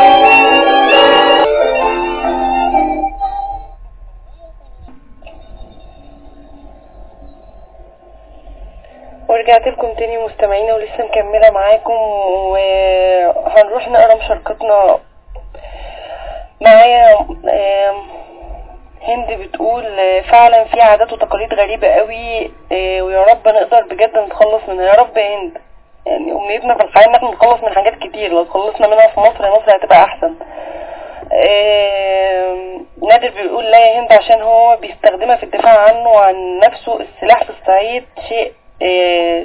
ورجعت لكم تاني مستمعينا ولسه مكملة معاكم وهنروح نقرا مشاركتنا معايا آم، هند بتقول آه، فعلا في عادات وتقاليد غريبة قوي آه، ويا رب نقدر بجد نتخلص منها يا رب يا هند يعني امنيتنا في الحياة ان احنا نتخلص من حاجات كتير لو تخلصنا منها في مصر مصر هتبقى احسن آم، نادر بيقول لا يا هند عشان هو بيستخدمها في الدفاع عنه وعن نفسه السلاح في الصعيد شيء آه،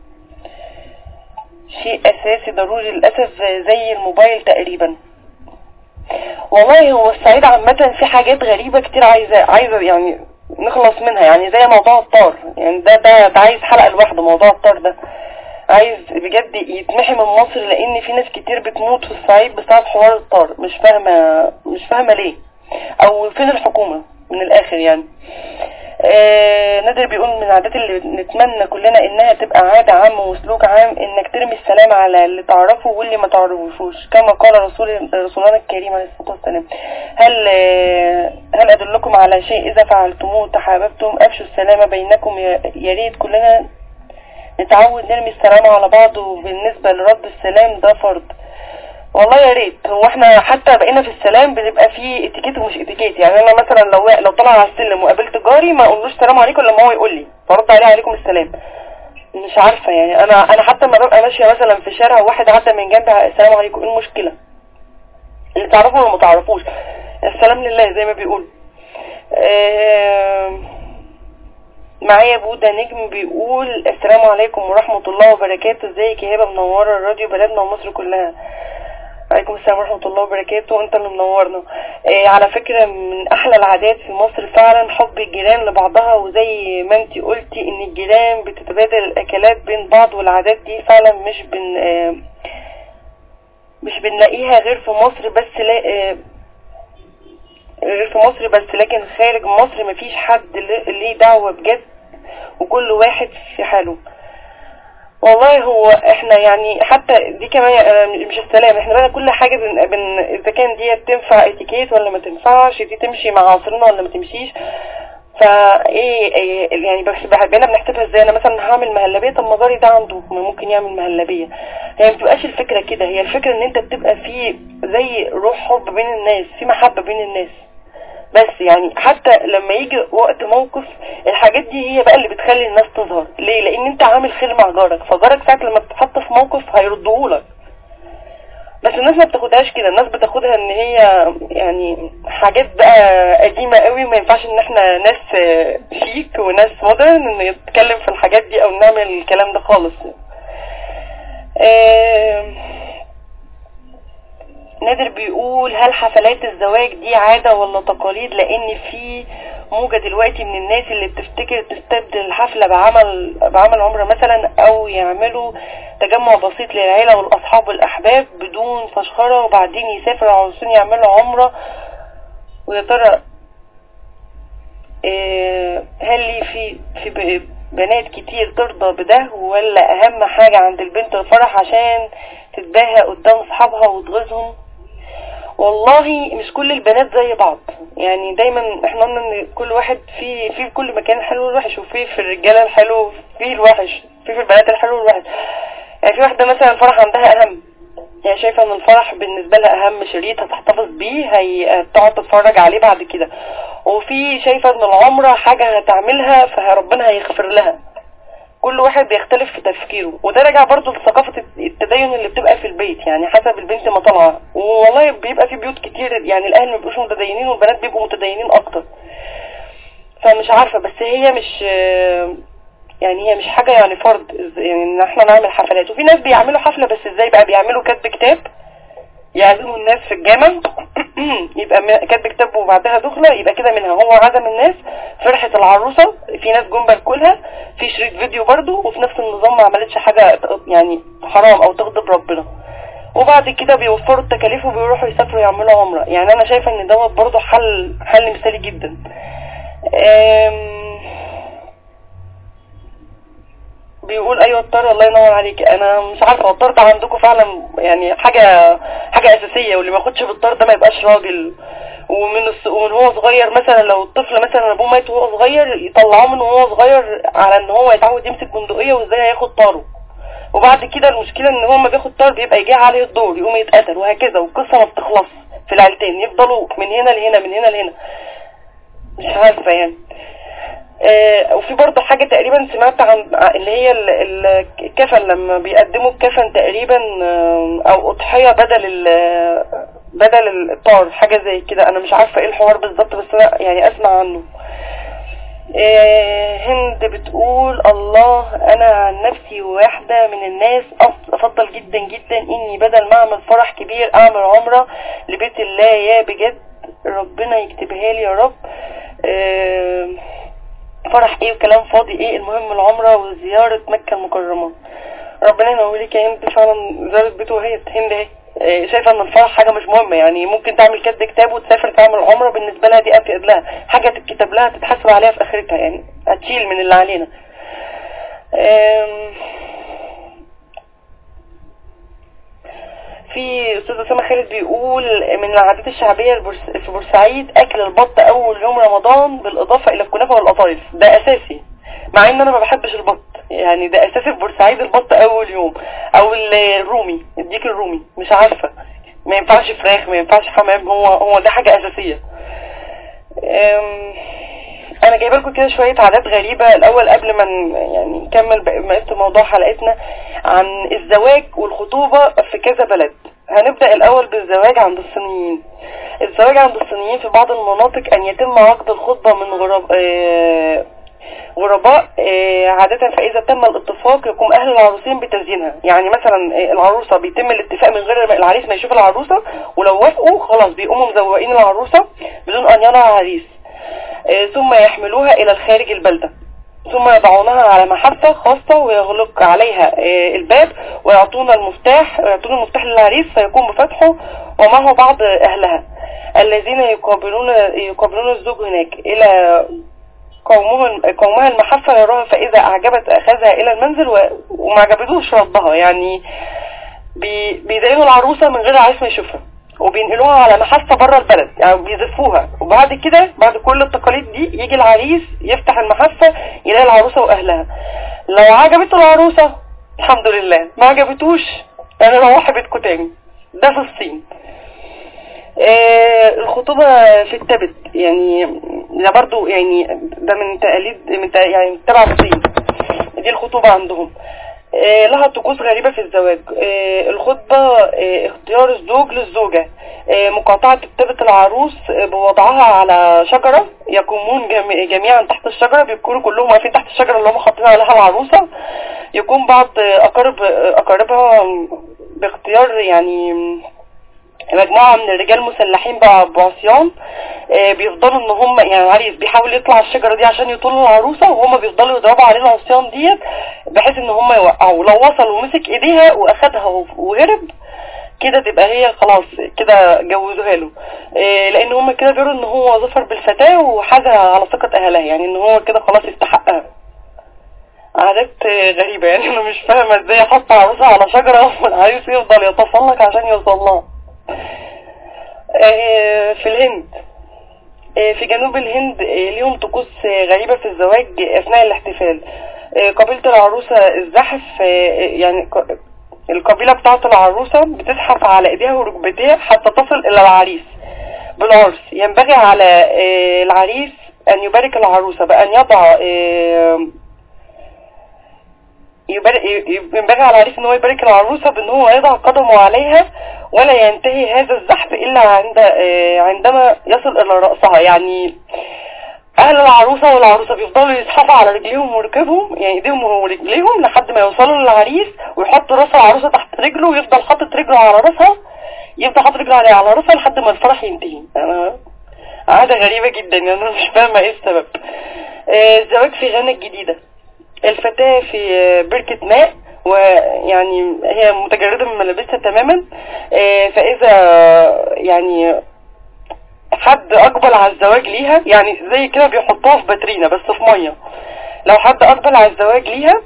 شيء اساسي ضروري للاسف زي الموبايل تقريبا والله هو الصعيد عامة في حاجات غريبة كتير عايزة عايزة يعني نخلص منها يعني زي موضوع الطار يعني ده ده ده عايز حلقة لوحده موضوع الطار ده عايز بجد يتمحي من مصر لان في ناس كتير بتموت في الصعيد بسبب حوار الطار مش فاهمة مش فاهمة ليه او فين الحكومة من الاخر يعني آه نادر بيقول من العادات اللي نتمنى كلنا انها تبقى عادة عامة وسلوك عام انك ترمي السلام على اللي تعرفه واللي ما تعرفوش كما قال رسول رسولنا الكريم عليه الصلاة والسلام هل آه هل ادلكم على شيء اذا فعلتموه تحاببتم افشوا السلام بينكم يا يا ريت كلنا نتعود نرمي السلام على بعض وبالنسبة لرد السلام ده فرض والله يا ريت هو احنا حتى بقينا في السلام بنبقى فيه اتيكيت ومش اتيكيت يعني انا مثلا لو لو طلع على السلم وقابلت جاري ما اقولوش سلام عليكم لما هو يقول لي فرد عليه عليكم السلام مش عارفه يعني انا انا حتى لما ببقى ماشيه مثلا في شارع واحد عدى من جنبي السلام عليكم ايه المشكله اللي تعرفه ولا ما تعرفوش السلام لله زي ما بيقول آه معايا بودا نجم بيقول السلام عليكم ورحمة الله وبركاته ازيك يا هبة منورة الراديو بلدنا ومصر كلها عليكم السلام ورحمة الله وبركاته انت اللي منورنا آه على فكرة من احلى العادات في مصر فعلا حب الجيران لبعضها وزي ما انت قلتي ان الجيران بتتبادل الاكلات بين بعض والعادات دي فعلا مش بن آه مش بنلاقيها غير في مصر بس لا آه غير في مصر بس لكن خارج مصر مفيش حد ليه دعوة بجد وكل واحد في حاله والله هو احنا يعني حتى دي كمان آه، مش السلام احنا بقى كل حاجة بن, بن اذا كان دي تنفع اتيكيت ولا ما تنفعش دي تمشي مع عصرنا ولا ما تمشيش فا ايه, إيه يعني بس بقينا بنحسبها ازاي انا مثلا هعمل مهلبيه طب ما جاري ده عنده ممكن يعمل مهلبيه هي ما بتبقاش الفكره كده هي الفكره ان انت بتبقى في زي روح حب بين الناس في محبه بين الناس بس يعني حتى لما يجي وقت موقف الحاجات دي هي بقى اللي بتخلي الناس تظهر ليه لان انت عامل خير مع جارك فجارك ساعه لما بتتحط في موقف هيردهولك بس الناس ما بتاخدهاش كده الناس بتاخدها ان هي يعني حاجات بقى قديمة قوي ما ينفعش ان احنا ناس شيك وناس مودرن ان نتكلم في الحاجات دي او نعمل الكلام ده خالص آم، نادر بيقول هل حفلات الزواج دي عادة ولا تقاليد لان في موجة دلوقتي من الناس اللي بتفتكر تستبدل الحفلة بعمل بعمل عمرة مثلا او يعملوا تجمع بسيط للعيلة والاصحاب والاحباب بدون فشخرة وبعدين يسافر عشان يعملوا عمرة ويا ترى آه، هل لي في في ب- بنات كتير ترضى بده ولا اهم حاجة عند البنت الفرح عشان تتباهى قدام اصحابها وتغيظهم والله مش كل البنات زي بعض يعني دايما احنا قلنا ان كل واحد في في كل مكان حلو والوحش وفي في الرجاله الحلو وفي الوحش في في البنات الحلو والوحش يعني في واحدة مثلا الفرح عندها اهم هي شايفة ان الفرح بالنسبة لها اهم شريط هتحتفظ بيه هي تقعد تتفرج عليه بعد كده وفي شايفة ان العمرة حاجة هتعملها فربنا هيغفر لها كل واحد بيختلف في تفكيره وده راجع برضو لثقافة التدين اللي بتبقى في البيت يعني حسب البنت ما طالعة والله بيبقى في بيوت كتير يعني الاهل ما بيبقوش متدينين والبنات بيبقوا متدينين اكتر فمش عارفة بس هي مش يعني هي مش حاجة يعني فرض إز- يعني ان احنا نعمل حفلات وفي ناس بيعملوا حفلة بس ازاي بقى بيعملوا كتب كتاب يعزموا الناس في الجامع يبقى م- كاتب كتاب وبعدها دخلة يبقى كده منها هو عزم الناس فرحة العروسة في ناس جم باركولها في شريط فيديو برضو وفي نفس النظام ما عملتش حاجة ت- يعني حرام او تغضب ربنا وبعد كده بيوفروا التكاليف وبيروحوا يسافروا يعملوا عمرة يعني انا شايفة ان دوت برضو حل حل مثالي جدا أم... بيقول ايوه الطار الله ينور عليك انا مش عارفه الطار ده عندكم فعلا يعني حاجه حاجه اساسيه واللي ما ياخدش بالطار ده ما يبقاش راجل ومن الص... ومن هو صغير مثلا لو الطفل مثلا ابوه مات وهو صغير يطلعوه من وهو صغير على ان هو يتعود يمسك بندقيه وازاي هياخد طاره وبعد كده المشكله ان هو ما بياخد طار بيبقى يجي عليه الدور يقوم يتقتل وهكذا والقصه ما بتخلص في العيلتين يفضلوا من هنا لهنا من هنا لهنا مش عارفه يعني آه، وفي برضه حاجة تقريبا سمعت عن ع- اللي هي ال- ال- الكفن لما بيقدموا الكفن تقريبا آه، او اضحية بدل ال- بدل الطار حاجة زي كده انا مش عارفة ايه الحوار بالظبط بس انا يعني اسمع عنه آه، هند بتقول الله انا عن نفسي واحدة من الناس أف- افضل جدا جدا اني بدل ما اعمل فرح كبير اعمل عمرة لبيت الله يا بجد ربنا يكتبها لي يا رب آه، فرح ايه وكلام فاضي ايه المهم العمرة وزيارة مكة المكرمة ربنا ينوليك يا هند فعلا زيارة بيته وهي هند اهي إيه، شايفة ان الفرح حاجة مش مهمة يعني ممكن تعمل كتب كتاب وتسافر تعمل عمرة بالنسبة لها دي افيد لها حاجة تتكتب لها تتحاسب عليها في اخرتها يعني هتشيل من اللي علينا أم، في استاذ اسامه خالد بيقول من العادات الشعبيه البورس- في بورسعيد اكل البط اول يوم رمضان بالاضافه الى الكنافه والقطايف ده اساسي مع ان انا ما بحبش البط يعني ده اساسي في بورسعيد البط اول يوم او الرومي الديك الرومي مش عارفه ما ينفعش فراخ ما ينفعش حمام هو هو ده حاجه اساسيه أم، انا جايبه لكم كده شويه عادات غريبه الاول قبل ما ن- يعني نكمل بقى- بقيه موضوع حلقتنا عن الزواج والخطوبه في كذا بلد هنبدا الاول بالزواج عند الصينيين الزواج عند الصينيين في بعض المناطق ان يتم عقد الخطبه من غرب آه، غرباء آه، عادة فإذا تم الاتفاق يقوم أهل العروسين بتزيينها يعني مثلا آه، العروسة بيتم الاتفاق من غير ما العريس ما يشوف العروسة ولو وافقوا خلاص بيقوموا مزوقين العروسة بدون أن يرى العريس آه، ثم يحملوها إلى الخارج البلدة ثم يضعونها على محبة خاصة ويغلق عليها آه، الباب ويعطون المفتاح ويعطون المفتاح للعريس فيقوم بفتحه ومعه بعض أهلها الذين يقابلون يقابلون الزوج هناك إلى قومه قومها المحفة يراها فإذا أعجبت أخذها إلى المنزل و- وما عجبتوش ردها يعني بي- بيزينوا العروسة من غير العريس ما يشوفها وبينقلوها على محفة بره البلد يعني بيزفوها وبعد كده بعد كل التقاليد دي يجي العريس يفتح المحفة يلاقي العروسة وأهلها لو عجبته العروسة الحمد لله ما عجبتوش يعني روحي بيتكم تاني ده في الصين آه، الخطوبة في التبت يعني ده برضو يعني ده من تقاليد من تق- يعني تبع الصين دي الخطوبة عندهم آه، لها طقوس غريبة في الزواج آه، الخطبة آه، اختيار الزوج للزوجة آه، مقاطعة كتابة العروس آه، بوضعها على شجرة يقومون جمي- جميعا تحت الشجرة بيكونوا كلهم واقفين تحت الشجرة اللي هم حاطين عليها العروسة يقوم بعض آه، أقارب آه، أقاربها باختيار يعني مجموعة من الرجال مسلحين بع- بعصيان آه، بيفضلوا ان هم يعني العريس بيحاول يطلع الشجرة دي عشان يطول العروسة وهم بيفضلوا يضربوا عليه العصيان ديت بحيث ان هم يوقعوا لو وصل ومسك ايديها واخدها و- وهرب كده تبقى هي خلاص كده جوزوها له آه، لان هم كده بيقولوا ان هو ظفر بالفتاة وحازها على ثقة اهلها يعني ان هو كده خلاص يستحقها عادات آه، غريبة يعني انا مش فاهمة ازاي احط عروسة على شجرة والعريس يفضل يتسلق عشان يوصل لها آه، في الهند آه، في جنوب الهند آه، ليهم طقوس آه، غريبة في الزواج أثناء الاحتفال آه، قبيلة العروسة الزحف آه، يعني ق- القبيلة بتاعة العروسة بتزحف على ايديها وركبتيها حتى تصل الى العريس بالعرس ينبغي على آه، العريس ان يبارك العروسة بان يضع آه، يبارك ينبغي على العريس ان هو يبارك العروسة بان هو يضع قدمه عليها ولا ينتهي هذا الزحف الا عند آه، عندما يصل الى رأسها يعني اهل العروسة والعروسة بيفضلوا يزحفوا على رجليهم وركبهم يعني ايديهم ورجليهم لحد ما يوصلوا للعريس ويحط راس العروسة تحت رجله ويفضل حاطط رجله على راسها يفضل حاطط رجله على على راسها لحد ما الفرح ينتهي أنا عادة غريبة جدا يعني انا مش فاهمة ايه السبب آه، الزواج في غانا الجديدة الفتاة في آه، بركة ماء ويعني هي متجردة من ملابسها تماما آه، فإذا يعني حد اقبل على الزواج ليها يعني زي كده بيحطوها في باترينا بس في ميه لو حد اقبل على الزواج ليها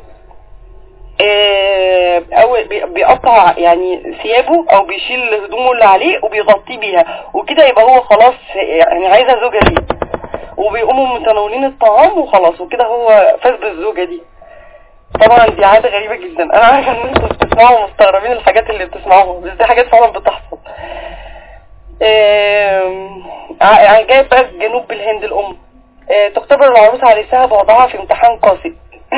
آه، او بي- بيقطع يعني ثيابه او بيشيل هدومه اللي عليه وبيغطيه بيها وكده يبقى هو خلاص يعني عايزها زوجة ليه وبيقوموا متناولين الطعام وخلاص وكده هو فاز بالزوجة دي طبعا دي عادة غريبة جدا انا عارفة ان انتوا بتسمعوا مستغربين الحاجات اللي بتسمعوها بس دي حاجات فعلا بتحصل آم، ع- جايب بقى جنوب الهند الام آه، تختبر العروسة عريسها بوضعها في امتحان قاسي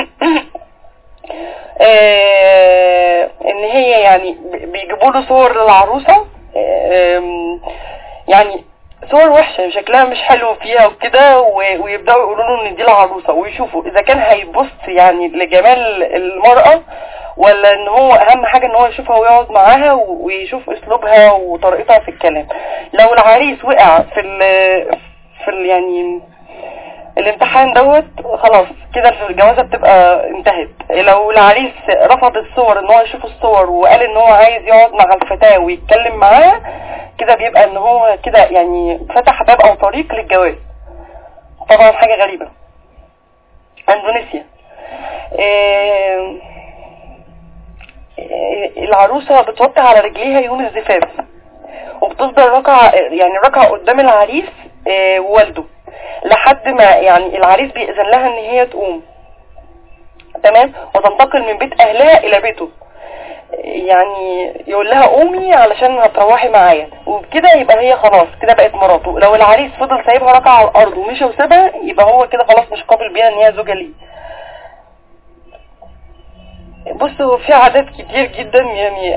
آه، ان هي يعني ب- بيجيبوا له صور للعروسة آم، يعني صور وحشة شكلها مش حلو فيها وكده و- ويبدأوا يقولوا له ان دي العروسة ويشوفوا اذا كان هيبص يعني لجمال المرأة ولا ان هو اهم حاجة ان هو يشوفها ويقعد معاها و- ويشوف اسلوبها وطريقتها في الكلام لو العريس وقع في ال في ال يعني الامتحان دوت خلاص كده الجوازة بتبقى انتهت لو العريس رفض الصور ان هو يشوف الصور وقال ان هو عايز يقعد مع الفتاة ويتكلم معاها كده بيبقى ان هو كده يعني فتح باب او طريق للجواز طبعا حاجة غريبة اندونيسيا إيه إيه العروسة بتوطي على رجليها يوم الزفاف وبتفضل ركعة يعني ركعة قدام العريس إيه ووالده لحد ما يعني العريس بيأذن لها ان هي تقوم تمام وتنتقل من بيت اهلها الى بيته يعني يقول لها قومي علشان هتروحي معايا وبكده يبقى هي خلاص كده بقت مراته لو العريس فضل سايبها ركعة على الارض ومشى وسابها يبقى هو كده خلاص مش قابل بيها ان هي زوجة ليه بص هو في عادات كتير جدا يعني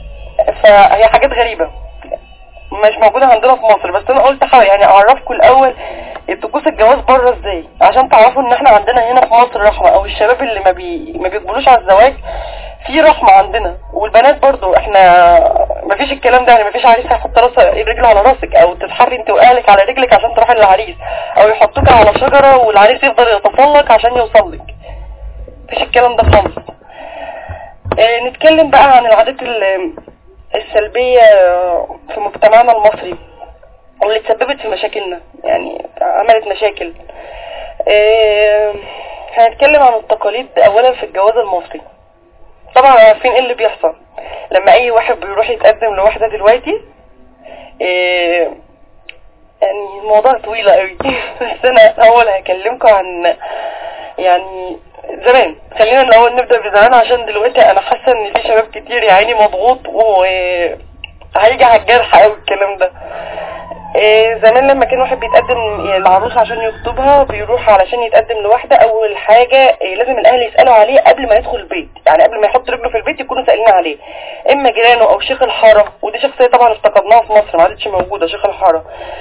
فهي حاجات غريبة مش موجودة عندنا في مصر بس انا قلت حاول يعني اعرفكم الاول طقوس الجواز بره ازاي عشان تعرفوا ان احنا عندنا هنا في مصر رحمة او الشباب اللي ما بي ما بيقبلوش على الزواج في رحمة عندنا والبنات برضو احنا ما فيش الكلام ده يعني ما فيش عريس هيحط راس رجله على راسك او تتحري انت واهلك على رجلك عشان تروحي للعريس او يحطوك على شجرة والعريس يفضل يتسلق عشان يوصل لك مفيش الكلام ده خالص اه نتكلم بقى عن العادات ال- السلبية في مجتمعنا المصري واللي تسببت في مشاكلنا يعني عملت مشاكل اه هنتكلم عن التقاليد اولا في الجواز المصري طبعا عارفين ايه اللي بيحصل لما اي واحد بيروح يتقدم لواحدة دلوقتي اه يعني الموضوع طويل قوي بس انا اول هكلمكم عن يعني زمان خلينا الاول نبدا بزمان عشان دلوقتي انا حاسه ان في شباب كتير يا عيني مضغوط وهيجي على الجرح قوي الكلام ده إيه زمان لما كان واحد بيتقدم العروس عشان يخطبها بيروح علشان يتقدم لواحدة اول حاجة إيه لازم الاهل يسألوا عليه قبل ما يدخل البيت يعني قبل ما يحط رجله في البيت يكونوا سائلين عليه اما جيرانه او شيخ الحارة ودي شخصية طبعا افتقدناها في مصر ما عادتش موجودة شيخ الحارة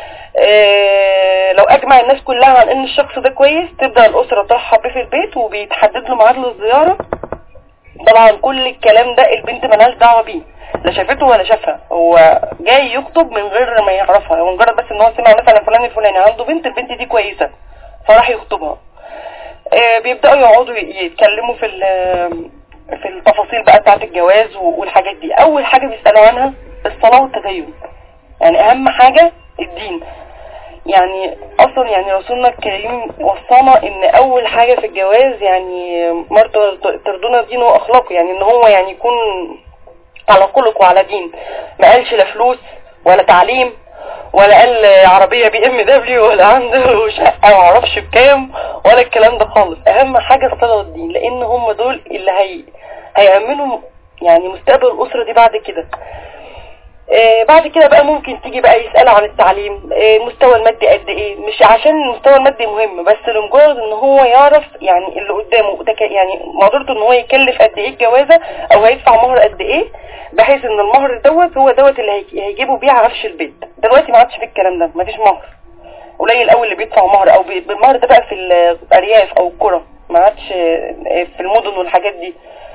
إيه لو اجمع الناس كلها عن ان الشخص ده كويس تبدأ الاسرة ترحب بيه في البيت وبيتحدد له ميعاد للزيارة طبعا كل الكلام ده البنت ملهاش دعوة بيه لا شافته ولا شافها هو جاي يخطب من غير ما يعرفها هو مجرد بس ان هو سمع مثلا فلان الفلاني عنده بنت البنت دي كويسة فراح يخطبها آه بيبدأوا يقعدوا يتكلموا في ال- في التفاصيل بقى بتاعت الجواز والحاجات دي اول حاجة بيسألوا عنها الصلاة والتدين يعني اهم حاجة الدين يعني اصلا يعني رسولنا الكريم وصانا ان اول حاجة في الجواز يعني مرت ترضون دينه واخلاقه يعني ان هو يعني يكون على خلق وعلى دين ما قالش لا فلوس ولا تعليم ولا قال عربية بي ام دبليو ولا عنده شقة معرفش بكام ولا الكلام ده خالص اهم حاجة الصلاة والدين لان هم دول اللي هي هيأمنوا يعني مستقبل الاسرة دي بعد كده آه بعد كده بقى ممكن تيجي بقى يسأل عن التعليم آه المستوى المادي قد ايه مش عشان المستوى المادي مهم بس لمجرد ان هو يعرف يعني اللي قدامه تك- يعني مقدرته ان هو يكلف قد ايه الجوازة او هيدفع مهر قد ايه بحيث ان المهر دوت هو دوت اللي هي- هيجيبه بيه عفش البيت دلوقتي ما عادش في الكلام ده مفيش مهر قليل قوي اللي بيدفع مهر او بي- المهر ده بقى في الارياف او القرى ما عادش آه، في المدن والحاجات دي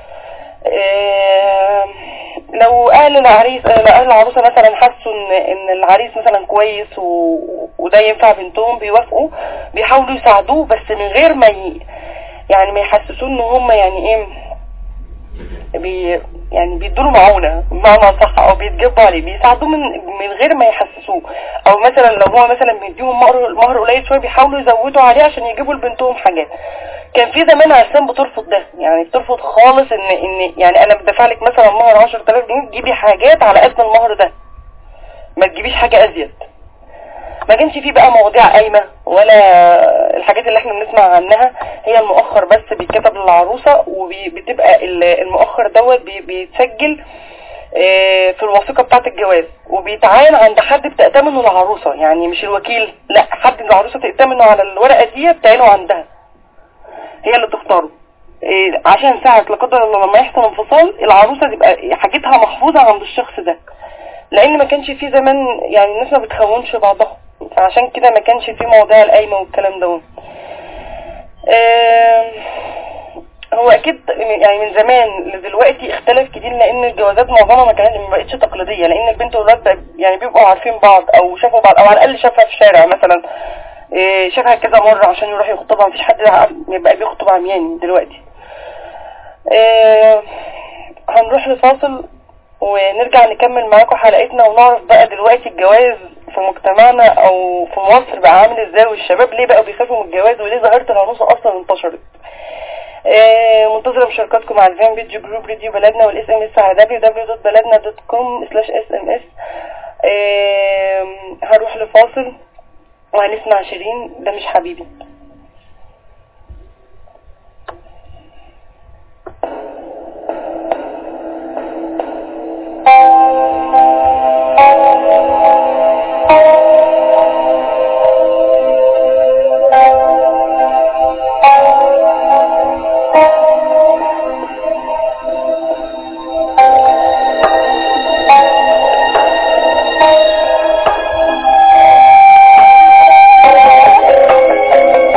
آه، لو اهل العريس آه، لو اهل العروسه مثلا حسوا ان ان العريس مثلا كويس و... وده ينفع بنتهم بيوافقوا بيحاولوا يساعدوه بس من غير ما ي... يعني ما يحسسوه ان هم يعني ايه بي يعني بيدوا له معونه بمعنى صح او بيتجبوا عليه بيساعدوه من من غير ما يحسسوه او مثلا لو هو مثلا بيديهم مهر مهر قليل شويه بيحاولوا يزودوا عليه عشان يجيبوا لبنتهم حاجات كان في زمان عرسان بترفض ده يعني بترفض خالص ان ان يعني انا بدفع لك مثلا مهر 10000 جنيه تجيبي حاجات على قد المهر ده ما تجيبيش حاجه ازيد ما كانش فيه بقى مواضيع قايمه ولا الحاجات اللي احنا بنسمع عنها هي المؤخر بس بيتكتب للعروسه وبتبقى المؤخر دوت بي- بيتسجل آه، في الوثيقه بتاعه الجواز وبيتعان عند حد بتأتمنه العروسه يعني مش الوكيل لا حد العروسه تأتمنه على الورقه دي بتعينه عندها هي اللي تختاره إيه، عشان ساعة لا قدر الله لما يحصل انفصال العروسة تبقى حاجتها محفوظة عند الشخص ده لان ما كانش في زمان يعني الناس ما بتخونش بعضها عشان كده ما كانش في مواضيع القايمة والكلام ده آم، هو اكيد يعني من زمان لدلوقتي اختلف كتير لان الجوازات معظمها ما كانت ما بقتش تقليديه لان البنت والولاد بقى- يعني بيبقوا عارفين بعض او شافوا بعض او على الاقل شافها في الشارع مثلا إيه، شافها كذا مره عشان يروح يخطبها مفيش حد عارف- بقى بيخطب عمياني دلوقتي إيه، هنروح لفاصل ونرجع نكمل معاكم حلقتنا ونعرف بقى دلوقتي الجواز في مجتمعنا او في مصر بقى عامل ازاي والشباب ليه بقوا بيخافوا من الجواز وليه ظاهرة العنوسة اصلا انتشرت آه، منتظرة مشاركاتكم على الفان فيديو جروب راديو بلدنا والاس ام اس على www.baladna.com سلاش اس ام اس هروح لفاصل وهنسمع شيرين ده مش حبيبي Thank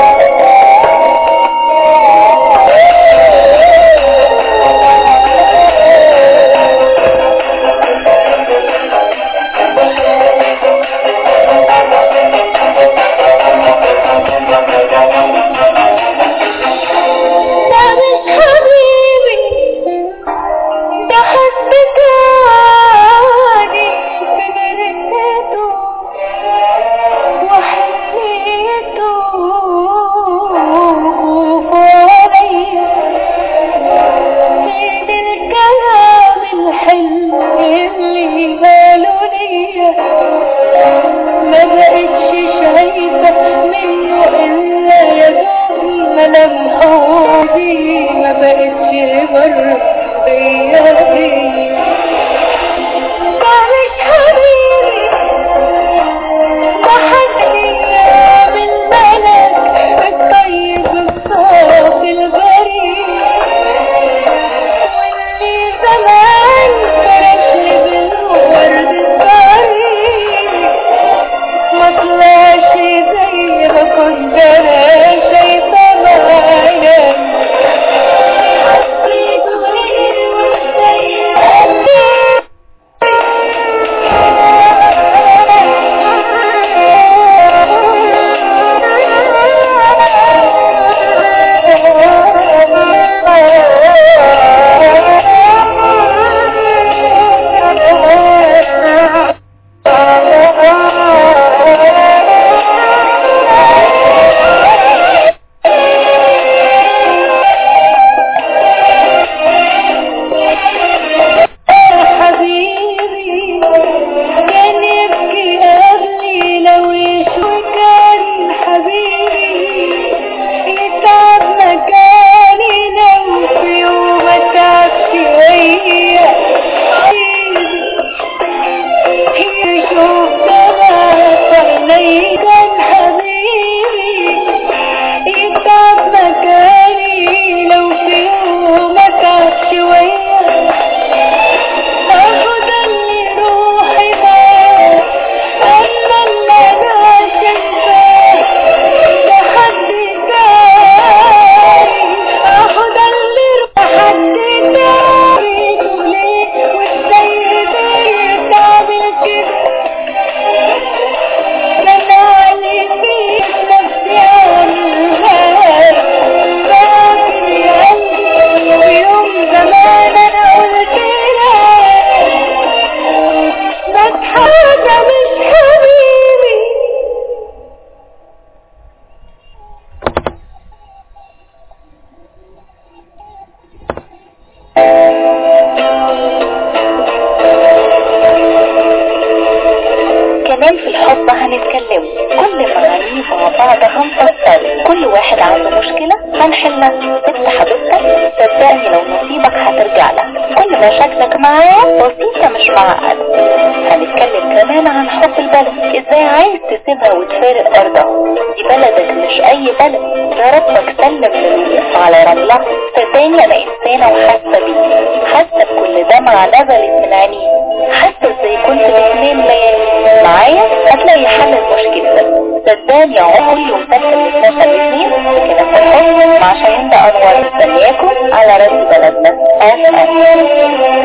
الحب هنتكلم كل معانيه مع بعض هنفسر كل واحد عنده مشكلة هنحلها انت حبيبتك صدقني لو نصيبك هترجع لك كل مشاكلك معاه بسيطة مش معقد هنتكلم كمان عن حب البلد ازاي عايز تسيبها وتفارق ارضها دي بلدك مش اي بلد ده ربك سلم للوقوف على رملها صدقني انا انسانة وحاسة بيه حاسة بكل دمعة نزلت من عينيه حاسة ازاي كنت بتنام ليالي معايا هتلاقي حل لمشكلتك صدقني عمري ومسافر من 12 لاثنين كده في الحب مع شاهين ده انور مستنياكم على راديو بلدنا اف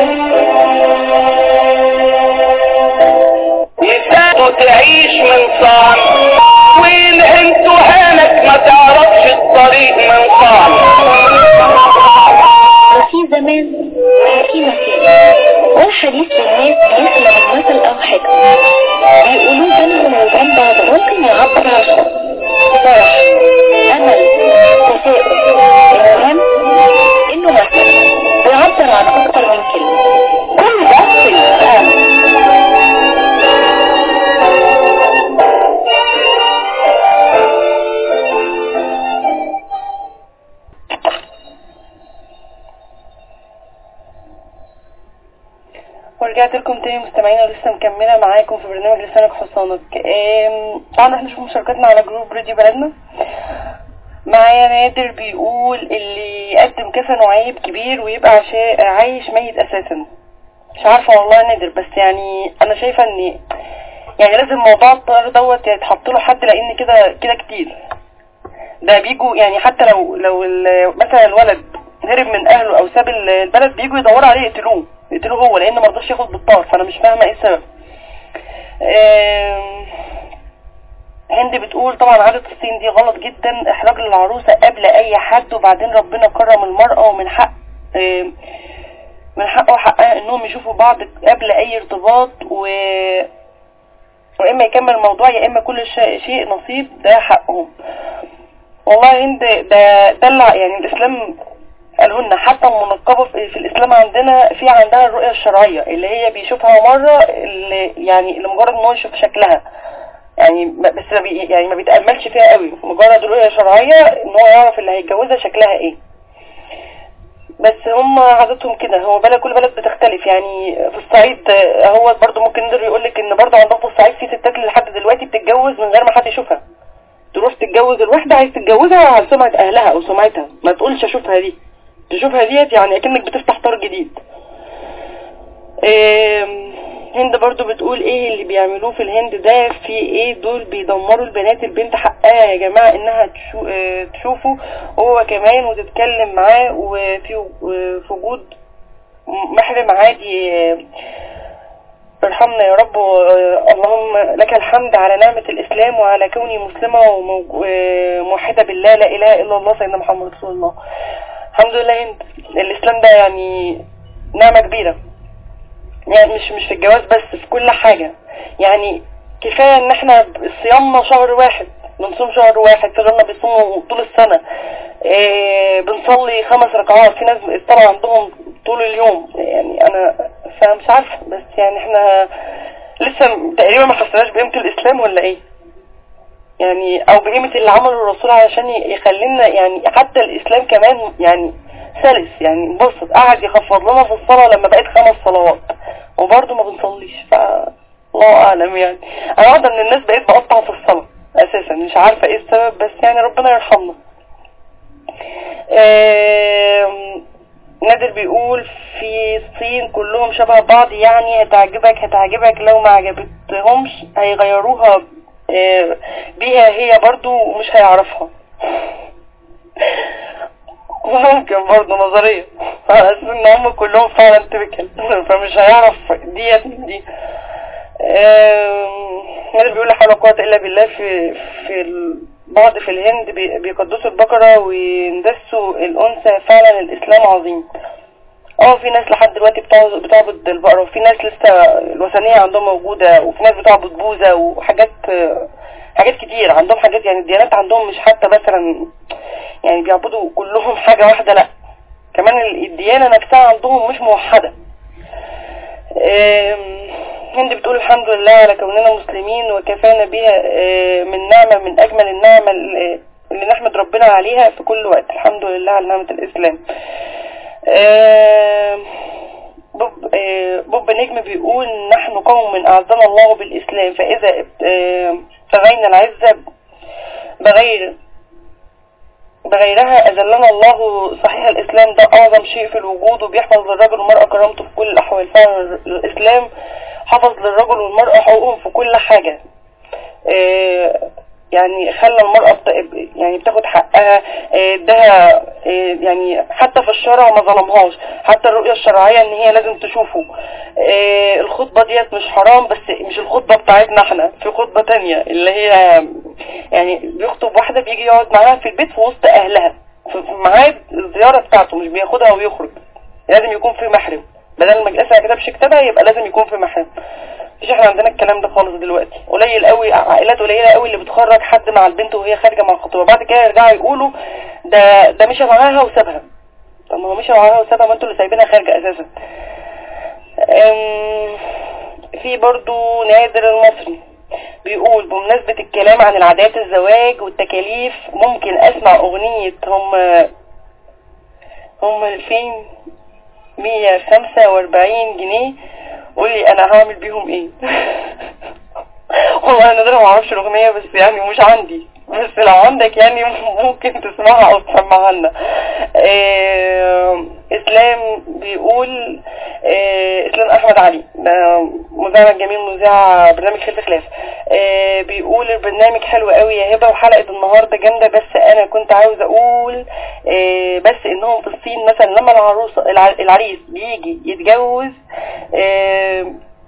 يساعدوا تعيش من صعب وين انت هانك ما تعرفش الطريق من صعب وفي زمان وفي مكان والحديث بالناس بيسمع مثل أو حكمة بيقولوه بينهم وبين بعض ممكن يعبر عن شخص فرح أمل تفاؤل المهم إنه مثل بيعبر عن أكتر من كلمة كل ده في القرآن ورجعت لكم تاني مستمعينا ولسه مكملة معاكم في برنامج لسانك حصانك آم، تعالوا نروح نشوف مشاركاتنا على جروب راديو بلدنا معايا نادر بيقول اللي يقدم كفن وعيب كبير ويبقى عشا- عايش ميت اساسا مش عارفة والله يا نادر بس يعني انا شايفة ان يعني لازم موضوع الطائر دوت يتحط له حد لان كده كده كتير ده بيجوا يعني حتى لو لو ال- مثلا الولد هرب من اهله او ساب ال- البلد بيجوا يدوروا عليه يقتلوه يقتلوه هو لان ما رضاش ياخد بالطار فانا مش فاهمه ايه السبب آم، هند بتقول طبعا عادة الصين دي غلط جدا احراج للعروسة قبل اي حد وبعدين ربنا كرم المرأة ومن حق آم، من حقه وحقها انهم يشوفوا بعض قبل اي ارتباط و واما يكمل الموضوع يا اما كل شيء, شيء نصيب ده حقهم والله هند ده دلع يعني الاسلام قالوا لنا حتى المنقبة في في الاسلام عندنا في عندها الرؤية الشرعية اللي هي بيشوفها مرة اللي يعني لمجرد ان هو يشوف شكلها يعني ما- بس ما بي يعني ما بيتأملش فيها قوي مجرد رؤية شرعية ان هو يعرف اللي هيتجوزها شكلها ايه بس هم عادتهم كده هو بلد كل بلد بتختلف يعني في الصعيد آه، هو برضو ممكن نقدر يقول لك ان برضو عندهم في الصعيد في ستات اللي لحد دلوقتي بتتجوز من غير ما حد يشوفها تروح تتجوز الواحدة عايز تتجوزها على سمعة اهلها او سمعتها ما تقولش اشوفها دي تشوفها ديت يعني اكنك بتفتح طار جديد آم، هند برضو بتقول ايه اللي بيعملوه في الهند ده في ايه دول بيدمروا البنات البنت حقها يا جماعة انها تشو- آه، تشوفه هو كمان وتتكلم معاه وفي آه، في وجود محرم عادي آه، ارحمنا يا رب آه، اللهم لك الحمد على نعمة الإسلام وعلى كوني مسلمة وموحدة بالله لا إله إلا الله سيدنا محمد رسول الله الحمد لله هند الإسلام ده يعني نعمة كبيرة يعني مش مش في الجواز بس في كل حاجة يعني كفاية ان احنا صيامنا شهر واحد بنصوم شهر واحد في غيرنا بيصوموا طول السنة إيه بنصلي خمس ركعات في ناس طبعا عندهم طول اليوم يعني انا فمش عارفة بس يعني احنا لسه تقريبا ما حسناش بقيمة الاسلام ولا ايه يعني او بقيمة اللي عمله الرسول علشان يخلينا يعني حتى الاسلام كمان يعني سلس يعني انبسط قعد يخفض لنا في الصلاة لما بقيت خمس صلوات وبرضه ما بنصليش ف الله اعلم يعني انا واحدة من الناس بقيت بقطع في الصلاة اساسا مش عارفة ايه السبب بس يعني ربنا يرحمنا آم، نادر بيقول في الصين كلهم شبه بعض يعني هتعجبك هتعجبك لو ما عجبتهمش هيغيروها آه، بيها هي برضو ومش هيعرفها ممكن برضو نظرية على اساس ان هم كلهم فعلا تبكل فمش هيعرف ديت من دي آم، نادر بيقول لا حول ولا قوة الا بالله في في البعض في الهند بي- بيقدسوا البقرة ويندسوا الانثى فعلا الاسلام عظيم اه في ناس لحد دلوقتي بتعبد بتعبد البقرة وفي ناس لسه الوثنية عندهم موجودة وفي ناس بتعبد بوذا وحاجات حاجات كتير عندهم حاجات يعني الديانات عندهم مش حتى مثلا يعني بيعبدوا كلهم حاجة واحدة لا كمان ال- الديانة نفسها عندهم مش موحدة آم، هند بتقول الحمد لله على كوننا مسلمين وكفانا بها آه، من نعمة من أجمل النعمة اللي اللي نحمد ربنا عليها في كل وقت الحمد لله على نعمة الإسلام آه، بوب, آه، بوب نجم بيقول نحن قوم أعزنا الله بالإسلام فإذا آه، ابتغينا العزة بغير بغيرها أذلنا الله صحيح الإسلام ده أعظم شيء في الوجود وبيحفظ للرجل والمرأة كرامته في كل الأحوال فعلا الإسلام حفظ للرجل والمرأة حقوقهم في كل حاجة آه، يعني خلى المرأة بت- يعني بتاخد حقها آه، ادها آه، يعني حتى في الشرع ما ظلمهاش حتى الرؤية الشرعية ان هي لازم تشوفه آه، الخطبة ديت مش حرام بس مش الخطبة بتاعتنا احنا في خطبة تانية اللي هي يعني بيخطب واحدة بيجي يقعد معاها في البيت في وسط اهلها في في ميعاد الزيارة بتاعته مش بياخدها ويخرج لازم يكون في محرم بدل ما الاسم ما كتبش كتابها يبقى لازم يكون في محرم مفيش احنا عندنا الكلام ده خالص دلوقتي قليل قوي عائلات قليله قوي اللي بتخرج حد مع البنت وهي خارجه مع الخطوبه بعد كده يرجعوا يقولوا ده ده مشى معاها وسابها طب ما هو مشى معاها وسابها ما انتوا اللي سايبينها خارجه اساسا أم، في برضو نادر المصري بيقول بمناسبة الكلام عن العادات الزواج والتكاليف ممكن اسمع اغنية هم هم فين مية خمسة واربعين جنيه قولي انا هعمل بيهم ايه والله انا ده ما اعرفش الاغنية بس يعني مش عندي بس لو عندك يعني ممكن تسمعها او تسمعها لنا آه، اسلام بيقول آه، اسلام احمد علي ده مذيع جميل مذيع برنامج خلف خلاف آه، بيقول البرنامج حلو قوي يا هبه وحلقه النهارده جامده بس انا كنت عاوز اقول آه، بس انهم في الصين مثلا لما العروسه الع- العريس بيجي يتجوز آه،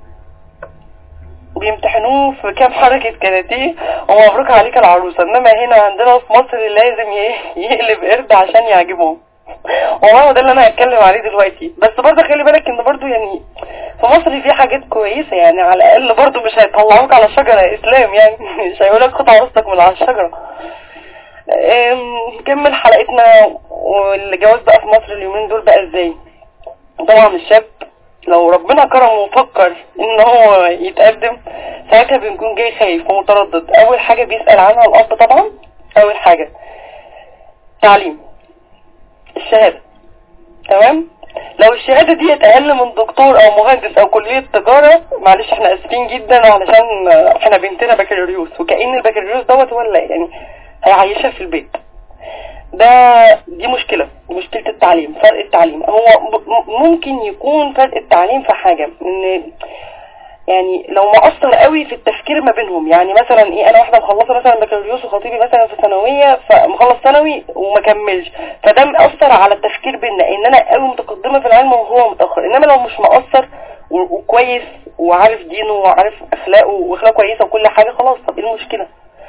بيمتحنوه في كام حركة كاراتيه ومبروك عليك العروسة انما هنا عندنا في مصر لازم ي- يقلب قرد عشان يعجبهم والله هو ده اللي انا هتكلم عليه دلوقتي بس برضه خلي بالك ان برضه يعني في مصر في حاجات كويسة يعني على الاقل برضه مش هيطلعوك على الشجرة يا اسلام يعني مش هيقولك خد عروستك من على الشجرة أم، نكمل حلقتنا والجواز بقى في مصر اليومين دول بقى ازاي طبعا الشاب لو ربنا كرمه وفكر ان هو يتقدم ساعتها بنكون جاي خايف ومتردد اول حاجة بيسأل عنها الاب طبعا اول حاجة تعليم الشهادة تمام لو الشهادة دي اقل من دكتور او مهندس او كلية تجارة معلش احنا اسفين جدا علشان احنا بنتنا بكالوريوس وكأن البكالوريوس دوت ولا يعني هيعيشها في البيت ده دي مشكلة مشكلة التعليم فرق التعليم هو م- ممكن يكون فرق التعليم في حاجة ان يعني لو مقصر قوي في التفكير ما بينهم يعني مثلا ايه انا واحده مخلصه مثلا بكالوريوس وخطيبي مثلا في ثانويه فمخلص ثانوي وما كملش فده مأثر على التفكير بينا ان انا قوي متقدمه في العلم وهو متاخر انما لو مش مقصر و- وكويس وعارف دينه وعارف اخلاقه واخلاقه كويسه وكل حاجه خلاص طب ايه المشكله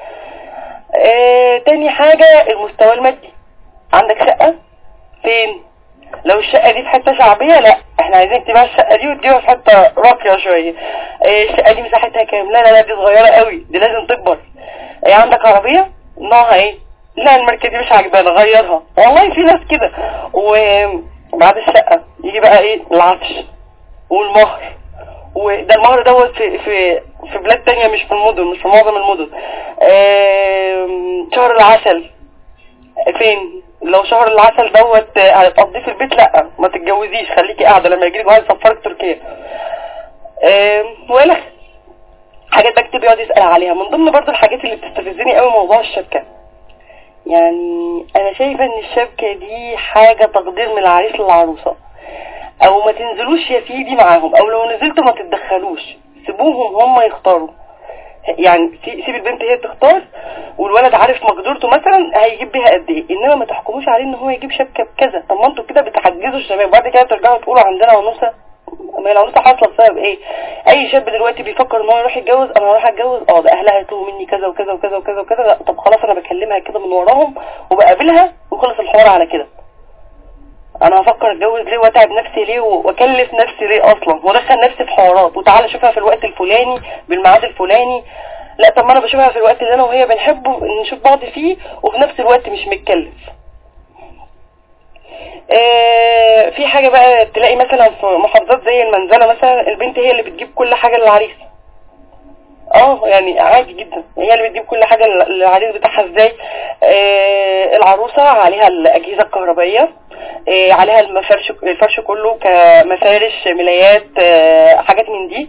آه تاني حاجه المستوى المادي عندك شقه فين لو الشقة دي في حتة شعبية لا احنا عايزين تبيع الشقة دي وتديها في حتة راقية شوية ايه الشقة دي مساحتها كام لا لا لا دي صغيرة قوي دي لازم تكبر ايه عندك عربية نوعها ايه لا الماركة دي مش عاجبانا غيرها والله في ناس كده وبعد الشقة يجي بقى ايه العفش والمهر وده المهر دوت في في في بلاد تانية مش في المدن مش في معظم المدن آم، شهر العسل فين لو شهر العسل دوت هتقضيه في البيت لا ما تتجوزيش خليكي قاعده لما يجيلك واحد يسفرك تركيا آم، ولا حاجات بكتب يقعد يسال عليها من ضمن برضو الحاجات اللي بتستفزني قوي موضوع الشبكه يعني انا شايفه ان الشبكه دي حاجه تقدير من العريس للعروسه او ما تنزلوش يا سيدي معاهم او لو نزلتوا ما تتدخلوش سيبوهم هم يختاروا يعني سي- سيب البنت هي تختار والولد عارف مقدورته مثلا هيجيب بيها قد ايه انما ما تحكموش عليه ان هو يجيب شبكه بكذا طب ما انتوا كده بتحجزوا الشباب بعد كده ترجعوا تقولوا عندنا عنوسه ما هي العنوسه حاصله بسبب ايه اي شاب دلوقتي بيفكر ان هو يروح يتجوز انا هروح اتجوز اه ده اهلها هيطلبوا مني كذا وكذا وكذا وكذا وكذا لا طب خلاص انا بكلمها كده من وراهم وبقابلها وخلص الحوار على كده انا هفكر اتجوز ليه واتعب نفسي ليه واكلف نفسي ليه اصلا وادخل نفسي في حوارات وتعالى اشوفها في الوقت الفلاني بالميعاد الفلاني لا طب ما انا بشوفها في الوقت اللي انا وهي بنحبه نشوف بعض فيه وفي نفس الوقت مش متكلف آه، في حاجة بقى تلاقي مثلا في محافظات زي المنزلة مثلا البنت هي اللي بتجيب كل حاجة للعريس اه يعني عادي جدا هي اللي بتجيب كل حاجة لل- للعريس بتاعها ازاي آه العروسة عليها الأجهزة الكهربائية آه عليها المفرش الفرش كله كمفارش ملايات آه حاجات من دي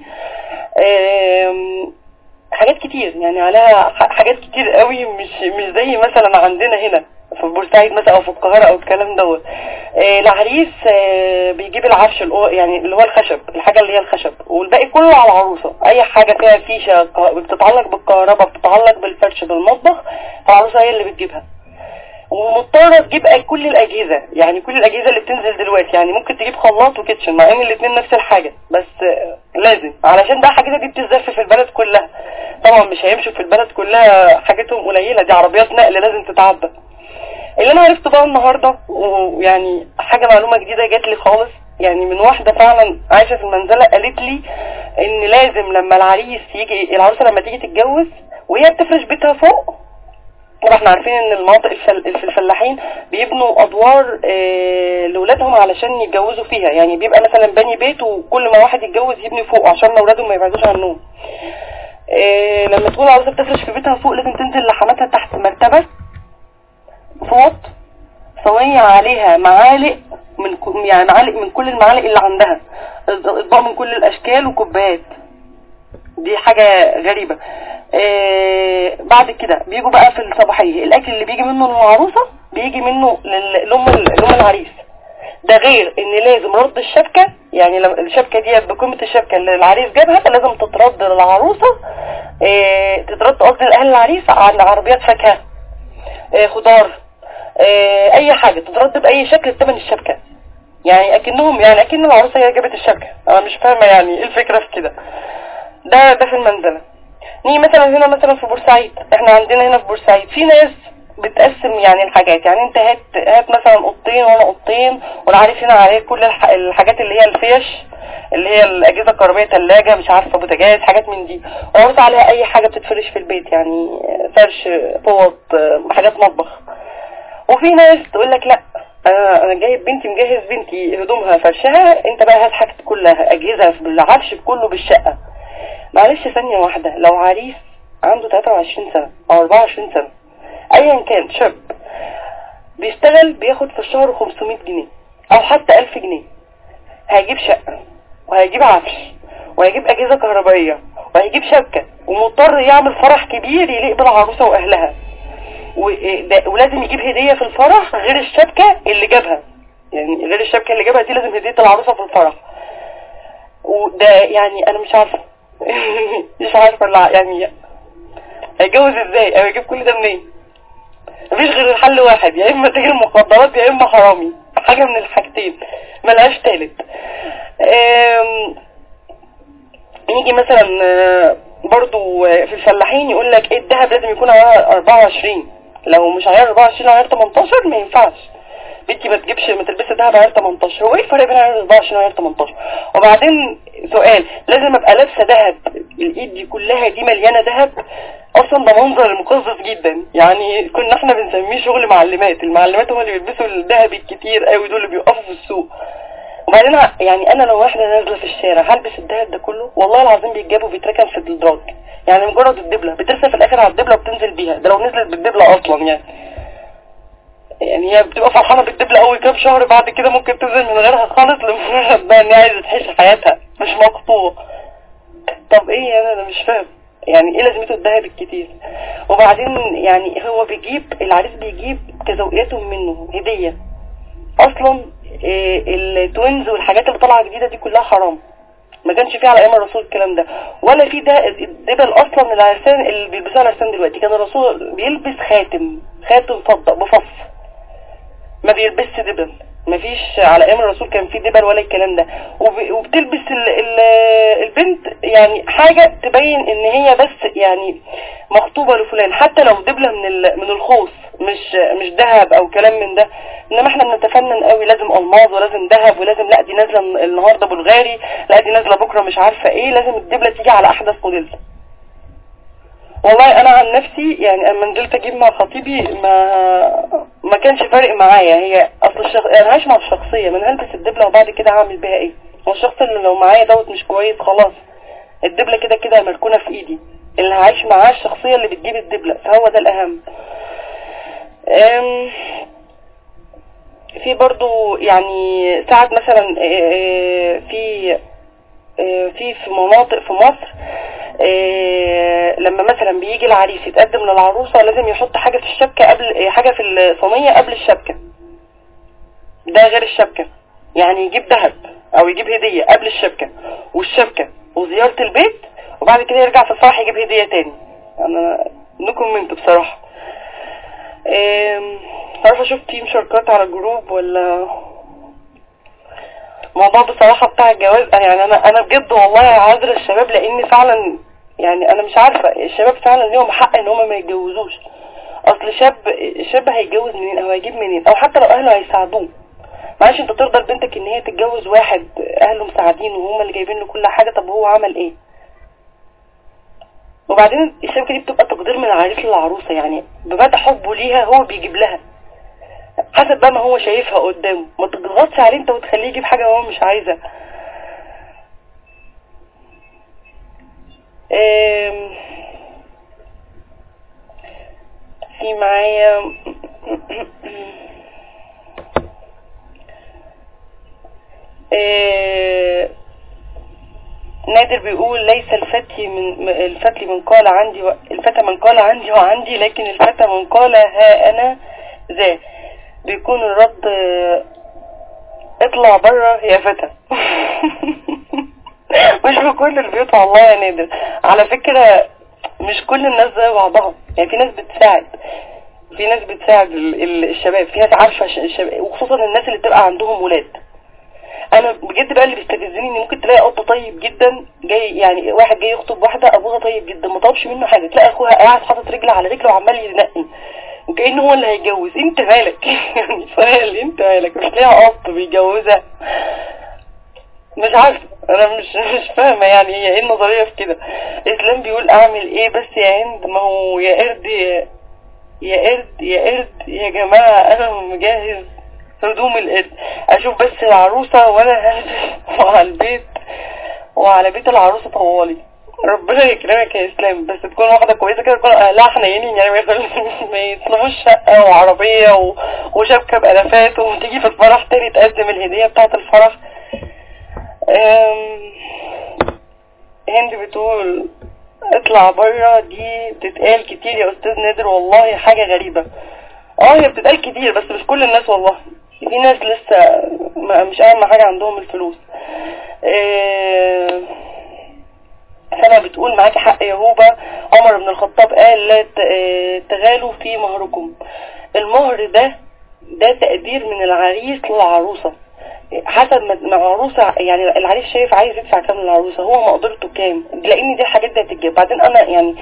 آم، حاجات كتير يعني عليها ح- حاجات كتير قوي مش مش زي مثلا عندنا هنا في بورسعيد مثلا او في القاهره او الكلام دوت آه، العريس آه، بيجيب العفش الأو- يعني اللي هو الخشب الحاجه اللي هي الخشب والباقي كله على العروسه اي حاجه فيها فيشه ك- بتتعلق بالكهرباء بتتعلق بالفرش بالمطبخ العروسه هي اللي بتجيبها ومضطرة تجيب كل الأجهزة يعني كل الأجهزة اللي بتنزل دلوقتي يعني ممكن تجيب خلاط وكيتشن مع إن الاتنين نفس الحاجة بس آه، لازم علشان بقى حاجتها دي بتزف في البلد كلها طبعا مش هيمشوا في البلد كلها حاجتهم قليلة دي عربيات نقل لازم تتعبى اللي أنا عرفته بقى النهاردة ويعني حاجة معلومة جديدة جات لي خالص يعني من واحدة فعلا عايشة في المنزلة قالت لي إن لازم لما العريس يجي العروسة لما تيجي تتجوز وهي بتفرش بيتها فوق طبعا احنا عارفين ان المناطق الفل... في الفلاحين بيبنوا ادوار اه لاولادهم علشان يتجوزوا فيها يعني بيبقى مثلا بني بيت وكل ما واحد يتجوز يبني فوق عشان اولادهم ما يبعدوش عنهم اه لما تكون العروسه بتفرش في بيتها فوق لازم تنزل لحماتها تحت مرتبه فوط صينيه عليها معالق من ك... يعني معالق من كل المعالق اللي عندها اطباق من كل الاشكال وكوبايات دي حاجة غريبة آه بعد كده بيجوا بقى في الصباحية الاكل اللي بيجي منه للعروسة بيجي منه لل- لأم ال- لأم العريس ده غير ان لازم رد الشبكة يعني لو الشبكة دي بقيمة الشبكة اللي العريس جابها لازم تترد للعروسة آه تترد قصدي لأهل العريس عن عربيات فاكهة آه خضار آه اي حاجة تترد بأي شكل ثمن الشبكة يعني اكنهم يعني اكن العروسة هي جابت الشبكة انا مش فاهمة يعني ايه الفكرة في كده ده ده في المنزلة نيجي مثلا هنا مثلا في بورسعيد احنا عندنا هنا في بورسعيد في ناس بتقسم يعني الحاجات يعني انت هات هات مثلا اوضتين وانا اوضتين والعريس هنا عليه كل الح- الحاجات اللي هي الفيش اللي هي الاجهزه الكهربائيه ثلاجه مش عارفه بوتاجاز حاجات من دي وعروض عليها اي حاجه بتتفرش في البيت يعني فرش فوط حاجات مطبخ وفي ناس تقول لك لا انا انا جايب بنتي مجهز بنتي هدومها فرشها انت بقى هات حاجتك كلها اجهزه بالعفش كله بالشقه معلش ثانية واحدة لو عريس عنده 23 سنة او 24 سنة ايا كان شاب بيشتغل بياخد في الشهر 500 جنيه او حتى 1000 جنيه هيجيب شقة وهيجيب عفش وهيجيب اجهزة كهربائية وهيجيب شبكة ومضطر يعمل فرح كبير يليق بالعروسة واهلها وده- ولازم يجيب هدية في الفرح غير الشبكة اللي جابها يعني غير الشبكة اللي جابها دي لازم هدية العروسة في الفرح وده يعني انا مش عارفة مش عارفة لا يعني هيتجوز ازاي او يجيب كل ده منين مفيش غير الحل واحد يا اما تاجر مخدرات يا اما حرامي حاجة من الحاجتين ملهاش تالت آم، يجي مثلا آه، برضو آه، في الفلاحين يقول لك ايه الذهب لازم يكون عيار 24 لو مش عيار 24 عيار 18 ما ينفعش بنتي ما تجيبش ما تلبسي دهب عيار 18 هو ايه الفرق بين عيار 24 وعيار 18 وبعدين سؤال لازم ابقى لابسه دهب الايد دي كلها دي مليانه دهب اصلا ده منظر مقزز جدا يعني كنا احنا بنسميه شغل معلمات المعلمات هم اللي بيلبسوا الذهب الكتير قوي دول اللي بيوقفوا في السوق وبعدين ع- يعني انا لو واحده نازله في الشارع هلبس الدهب ده كله والله العظيم بيتجاب وبيتركن في الدراج يعني مجرد الدبله بترسى في الاخر على الدبله وبتنزل بيها ده لو نزلت بالدبله اصلا يعني يعني هي بتبقى فرحانه بالدبله اول كام شهر بعد كده ممكن تنزل من غيرها خالص لمجرد بقى ان هي عايزه تعيش حياتها مش مقطوع طب ايه يعني انا مش فاهم يعني ايه لازمته الذهب الكتير وبعدين يعني هو بيجيب العريس بيجيب كذوقياته منه هديه اصلا إيه التوينز والحاجات اللي طالعه جديده دي كلها حرام ما كانش فيه على ايام الرسول الكلام ده ولا في ده الدبل اصلا العرسان اللي بيلبسوها العرسان دلوقتي كان الرسول بيلبس خاتم خاتم فضه بفص ما بيلبسش دبل مفيش على ايام الرسول كان في دبل ولا الكلام ده وب- وبتلبس ال ال البنت يعني حاجة تبين ان هي بس يعني مخطوبة لفلان حتى لو دبلة من ال- من الخوص مش مش ذهب او كلام من ده انما احنا بنتفنن قوي لازم الماظ ولازم ذهب ولازم لا دي نازله النهارده بلغاري لا دي نازله بكره مش عارفه ايه لازم الدبله تيجي على احدث موديل والله انا عن نفسي يعني اما نزلت اجيب مع خطيبي ما ما كانش فارق معايا هي اصل الشخص انا عايش مع الشخصيه ما انا هلبس الدبله وبعد كده هعمل بيها ايه هو الشخص اللي لو معايا دوت مش كويس خلاص الدبله كده كده مركونه في ايدي اللي هعيش معاه الشخصيه اللي بتجيب الدبله فهو ده الاهم أم، في برضو يعني ساعات مثلا آه، في آه، في في مناطق في مصر آه، لما مثلا بيجي العريس يتقدم للعروسة لازم يحط حاجة في الشبكة قبل آه، حاجة في الصينية قبل الشبكة ده غير الشبكة يعني يجيب ذهب او يجيب هدية قبل الشبكة والشبكة وزيارة البيت وبعد كده يرجع في الفرح يجيب هدية تاني انا نكم منت بصراحة آم، هروح اشوف تيم شركات على جروب ولا الموضوع بصراحة بتاع الجواز يعني انا انا بجد والله عذر الشباب لان فعلا يعني انا مش عارفة الشباب فعلا ليهم حق ان هم ما يتجوزوش اصل شاب شاب هيتجوز منين او هيجيب منين او حتى لو اهله هيساعدوه معلش انت ترضى لبنتك ان هي تتجوز واحد اهله مساعدينه وهم اللي جايبين له كل حاجة طب هو عمل ايه وبعدين الشبكة دي بتبقى تقدير من العريس للعروسة يعني بمدى حبه ليها هو بيجيب لها حسب بقى ما هو شايفها قدامه ما تضغطش عليه انت وتخليه يجيب حاجة هو مش عايزها آم، في معايا آه، نادر بيقول ليس الفتي من الفتي من قال عندي و... الفتى من قال عندي وعندي لكن الفتى من قال ها انا ذا بيكون الرد آه، اطلع بره يا فتى مش في كل البيوت والله يا نادر على فكرة مش كل الناس زي بعضها يعني في ناس بتساعد في ناس بتساعد ال- ال- الشباب في ناس عارفة ش- الشباب وخصوصا الناس اللي بتبقى عندهم ولاد انا بجد بقى اللي بيستفزني ان ممكن تلاقي اب طيب جدا جاي يعني واحد جاي يخطب واحده ابوها طيب جدا ما طلبش منه حاجه تلاقي اخوها قاعد حاطط رجل على رجل وعمال ينقي وكأنه هو اللي هيتجوز انت مالك يعني سؤال انت مالك مش ليها اب بيجوزها مش عارفه انا مش مش فاهمه يعني هي ايه النظريه في كده اسلام بيقول اعمل ايه بس يا هند ما هو يا قرد يا يا قرد يا قرد يا جماعه انا مجهز هدوم القرد اشوف بس العروسه وانا هنزل وعلى البيت وعلى بيت العروسه طوالي ربنا يكرمك يا اسلام بس تكون واحده كويسه كده تكون اهلها حنينين يعني ما يخل- ما يطلبوش شقه وعربيه و... وشبكه بالافات وتيجي في الفرح تاني تقدم الهديه بتاعه الفرح أم... هند بتقول اطلع بره دي بتتقال كتير يا استاذ نادر والله حاجه غريبه اه هي بتتقال كتير بس مش كل الناس والله في ناس لسه ما- مش اهم حاجه عندهم الفلوس أم... سنة بتقول معاكي حق يا هوبة عمر بن الخطاب قال لا ت- آه، تغالوا في مهركم المهر ده ده تقدير من العريس للعروسة حسب ما ما العروسة يعني العريس شايف عايز يدفع كام للعروسة هو مقدرته كام لان دي الحاجات دي هتتجاب بعدين انا يعني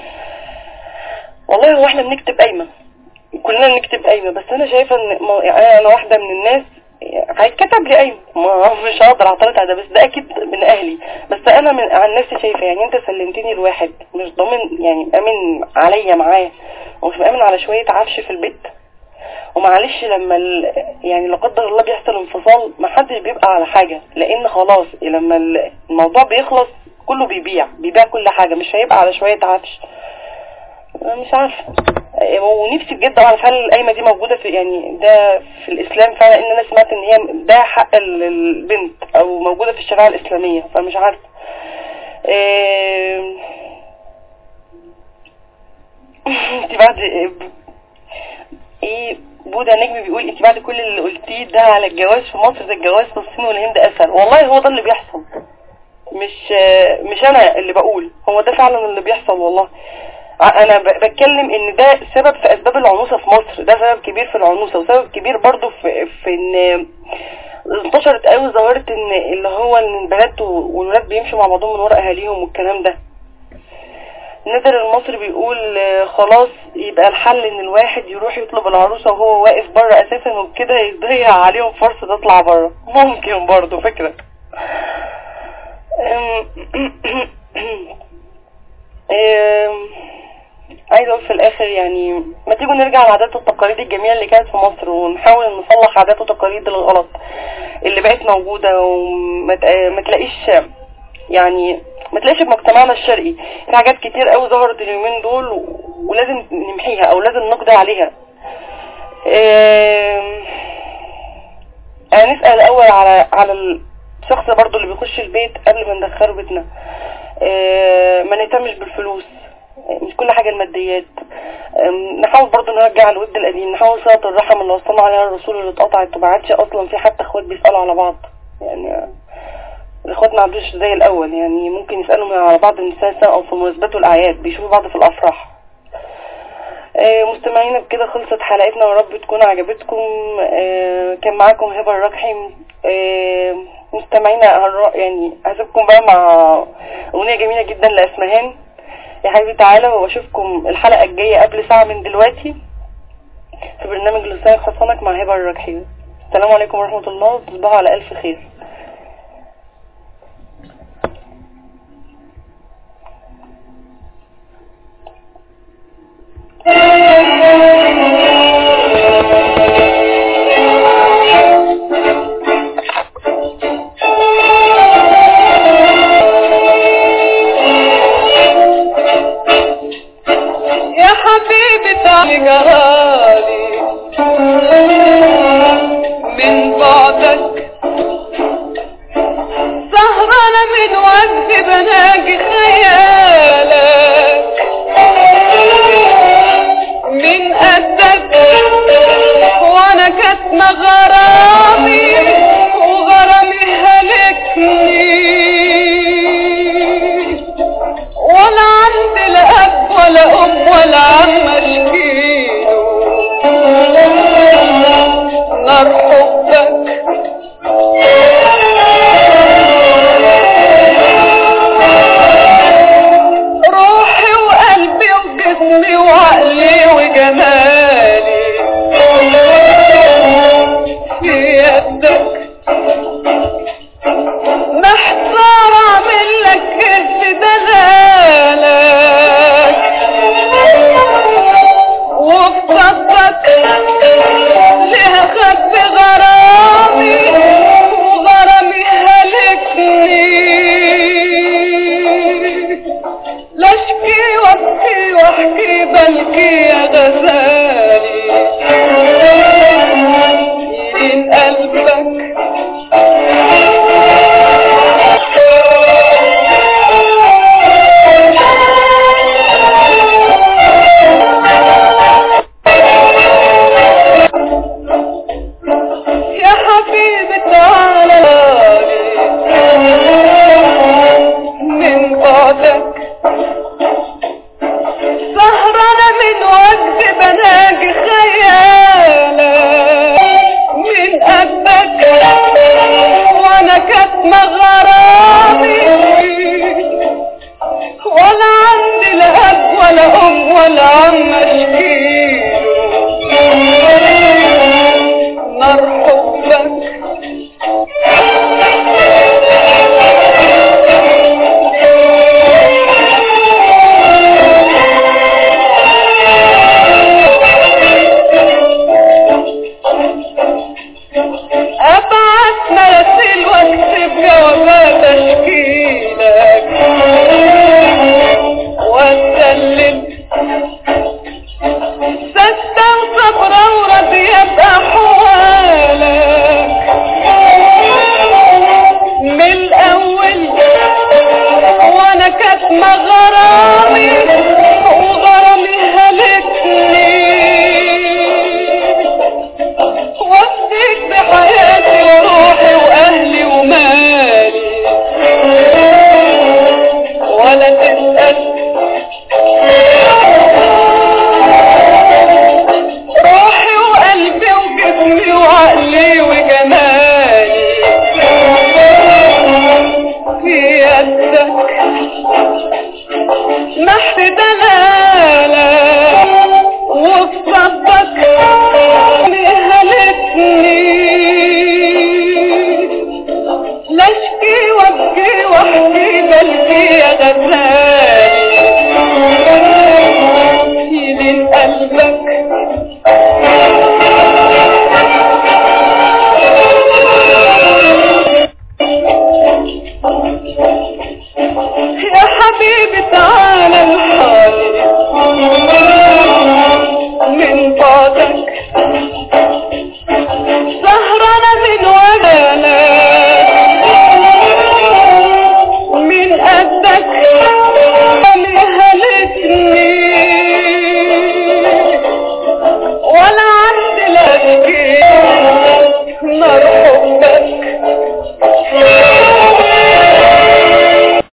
والله هو احنا بنكتب قايمة كلنا بنكتب قايمة بس انا شايفة ان ما- يعني انا واحدة من الناس هيتكتب لي قايمة ما مش هقدر اعترض على ده بس ده اكيد من اهلي بس انا من عن نفسي شايفة يعني انت سلمتني لواحد مش ضامن يعني مأمن عليا معاه ومش مأمن على شوية عفش في البيت ومعلش لما ال... يعني لا قدر الله بيحصل انفصال ما حدش بيبقى على حاجة لان خلاص لما ال- الموضوع بيخلص كله بيبيع بيبيع كل حاجة مش هيبقى على شوية عفش أنا مش عارفة إيه، ونفسي بجد اعرف هل القايمة دي موجودة في يعني ده في الاسلام فعلا ان انا سمعت ان هي ده حق ال- البنت او موجودة في الشريعة الاسلامية فمش عارفة إيه... انت بعد ايه بودا نجم بيقول انت بعد كل اللي قلتيه ده على الجواز في مصر ده الجواز في الصين والهند اسهل والله هو ده اللي بيحصل مش مش انا اللي بقول هو ده فعلا اللي بيحصل والله ع- انا ب- بتكلم ان ده سبب في اسباب العنوسه في مصر ده سبب كبير في العنوسه وسبب كبير برضو في في ان انتشرت قوي ظاهره ان اللي هو ان البنات والولاد بيمشوا مع بعضهم من ورا اهاليهم والكلام ده نادر المصري بيقول آه، خلاص يبقى الحل ان الواحد يروح يطلب العروسة وهو واقف بره اساسا وبكده يضيع عليهم فرصة تطلع بره ممكن برضو فكرة أم- أم، اقول في الاخر يعني ما تيجوا نرجع للعادات والتقاليد الجميله اللي كانت في مصر ونحاول نصلح عادات وتقاليد الغلط اللي بقت موجوده وما ت- ما تلاقيش يعني ما تلاقيش في مجتمعنا الشرقي في حاجات كتير قوي ظهرت اليومين دول و- ولازم نمحيها او لازم نقضي عليها آم، هنسأل الاول على على الشخص برضو اللي بيخش البيت قبل ما ندخله بيتنا آه، ما نهتمش بالفلوس آه، مش كل حاجة الماديات آم، نحاول برضو نرجع الود القديم نحاول صلة الرحم اللي وصلنا عليها الرسول اللي اتقطعت وما عادش اصلا في حتى اخوات بيسألوا على بعض يعني آه، الاخوات ما عادوش زي الاول يعني ممكن يسألوا من على بعض النساء سنة او في مناسبات والاعياد بيشوفوا بعض في الافراح آه، مستمعينا بكده خلصت حلقتنا يا رب تكون عجبتكم آه، كان معاكم هبه الركحي آه، مستمعينا هنرا- يعني هسيبكم بقى مع اغنيه جميله جدا لاسمهان يا حبيبي تعالى واشوفكم الحلقه الجايه قبل ساعه من دلوقتي في برنامج لسانك حصانك مع هبه الركحي السلام عليكم ورحمه الله وتصبحوا على الف خير يا حبيبي تعالي جرالي من بعدك سهرانة من وقت بناجي خيالك من قدك وانا كاتمة غرامي وغرامي هلكني ولا عندي لا اب ولا ام ولا عم اشكيله نار حبك روحي وقلبي وجسمي وعقلي وجمالي في يدك محتار اعمل لك ايه في دلالك وفي صدك ليه خبي غرامي وغرامي هلكني لا اشكي وابكي واحكي بلكي يا غزالي يلين قلبك يا حبيبي تعالى من بعدك سهرانة من وقت بناجي خيالك من قلبك وانا كاتمة غرامي ولا عندي لا اب ولا ام ولا عم اشكيله نار حبك ابعت مراسيل واكتب جوابات اشكيلك واتسلم ستة وصبرة وراضية بأحوالك من الأول وأنا كاتمة غرامي وغرامي هلكني وفيك بحياتي وروحي وأهلي ومالي ولا تسأل روحي وقلبي وجسمي وعقلي وجمالي في يدك محت دلالك وفي صدك هلكني لا اشكي وابكي واحكي بلكي يا غزالي قدك عليها ليك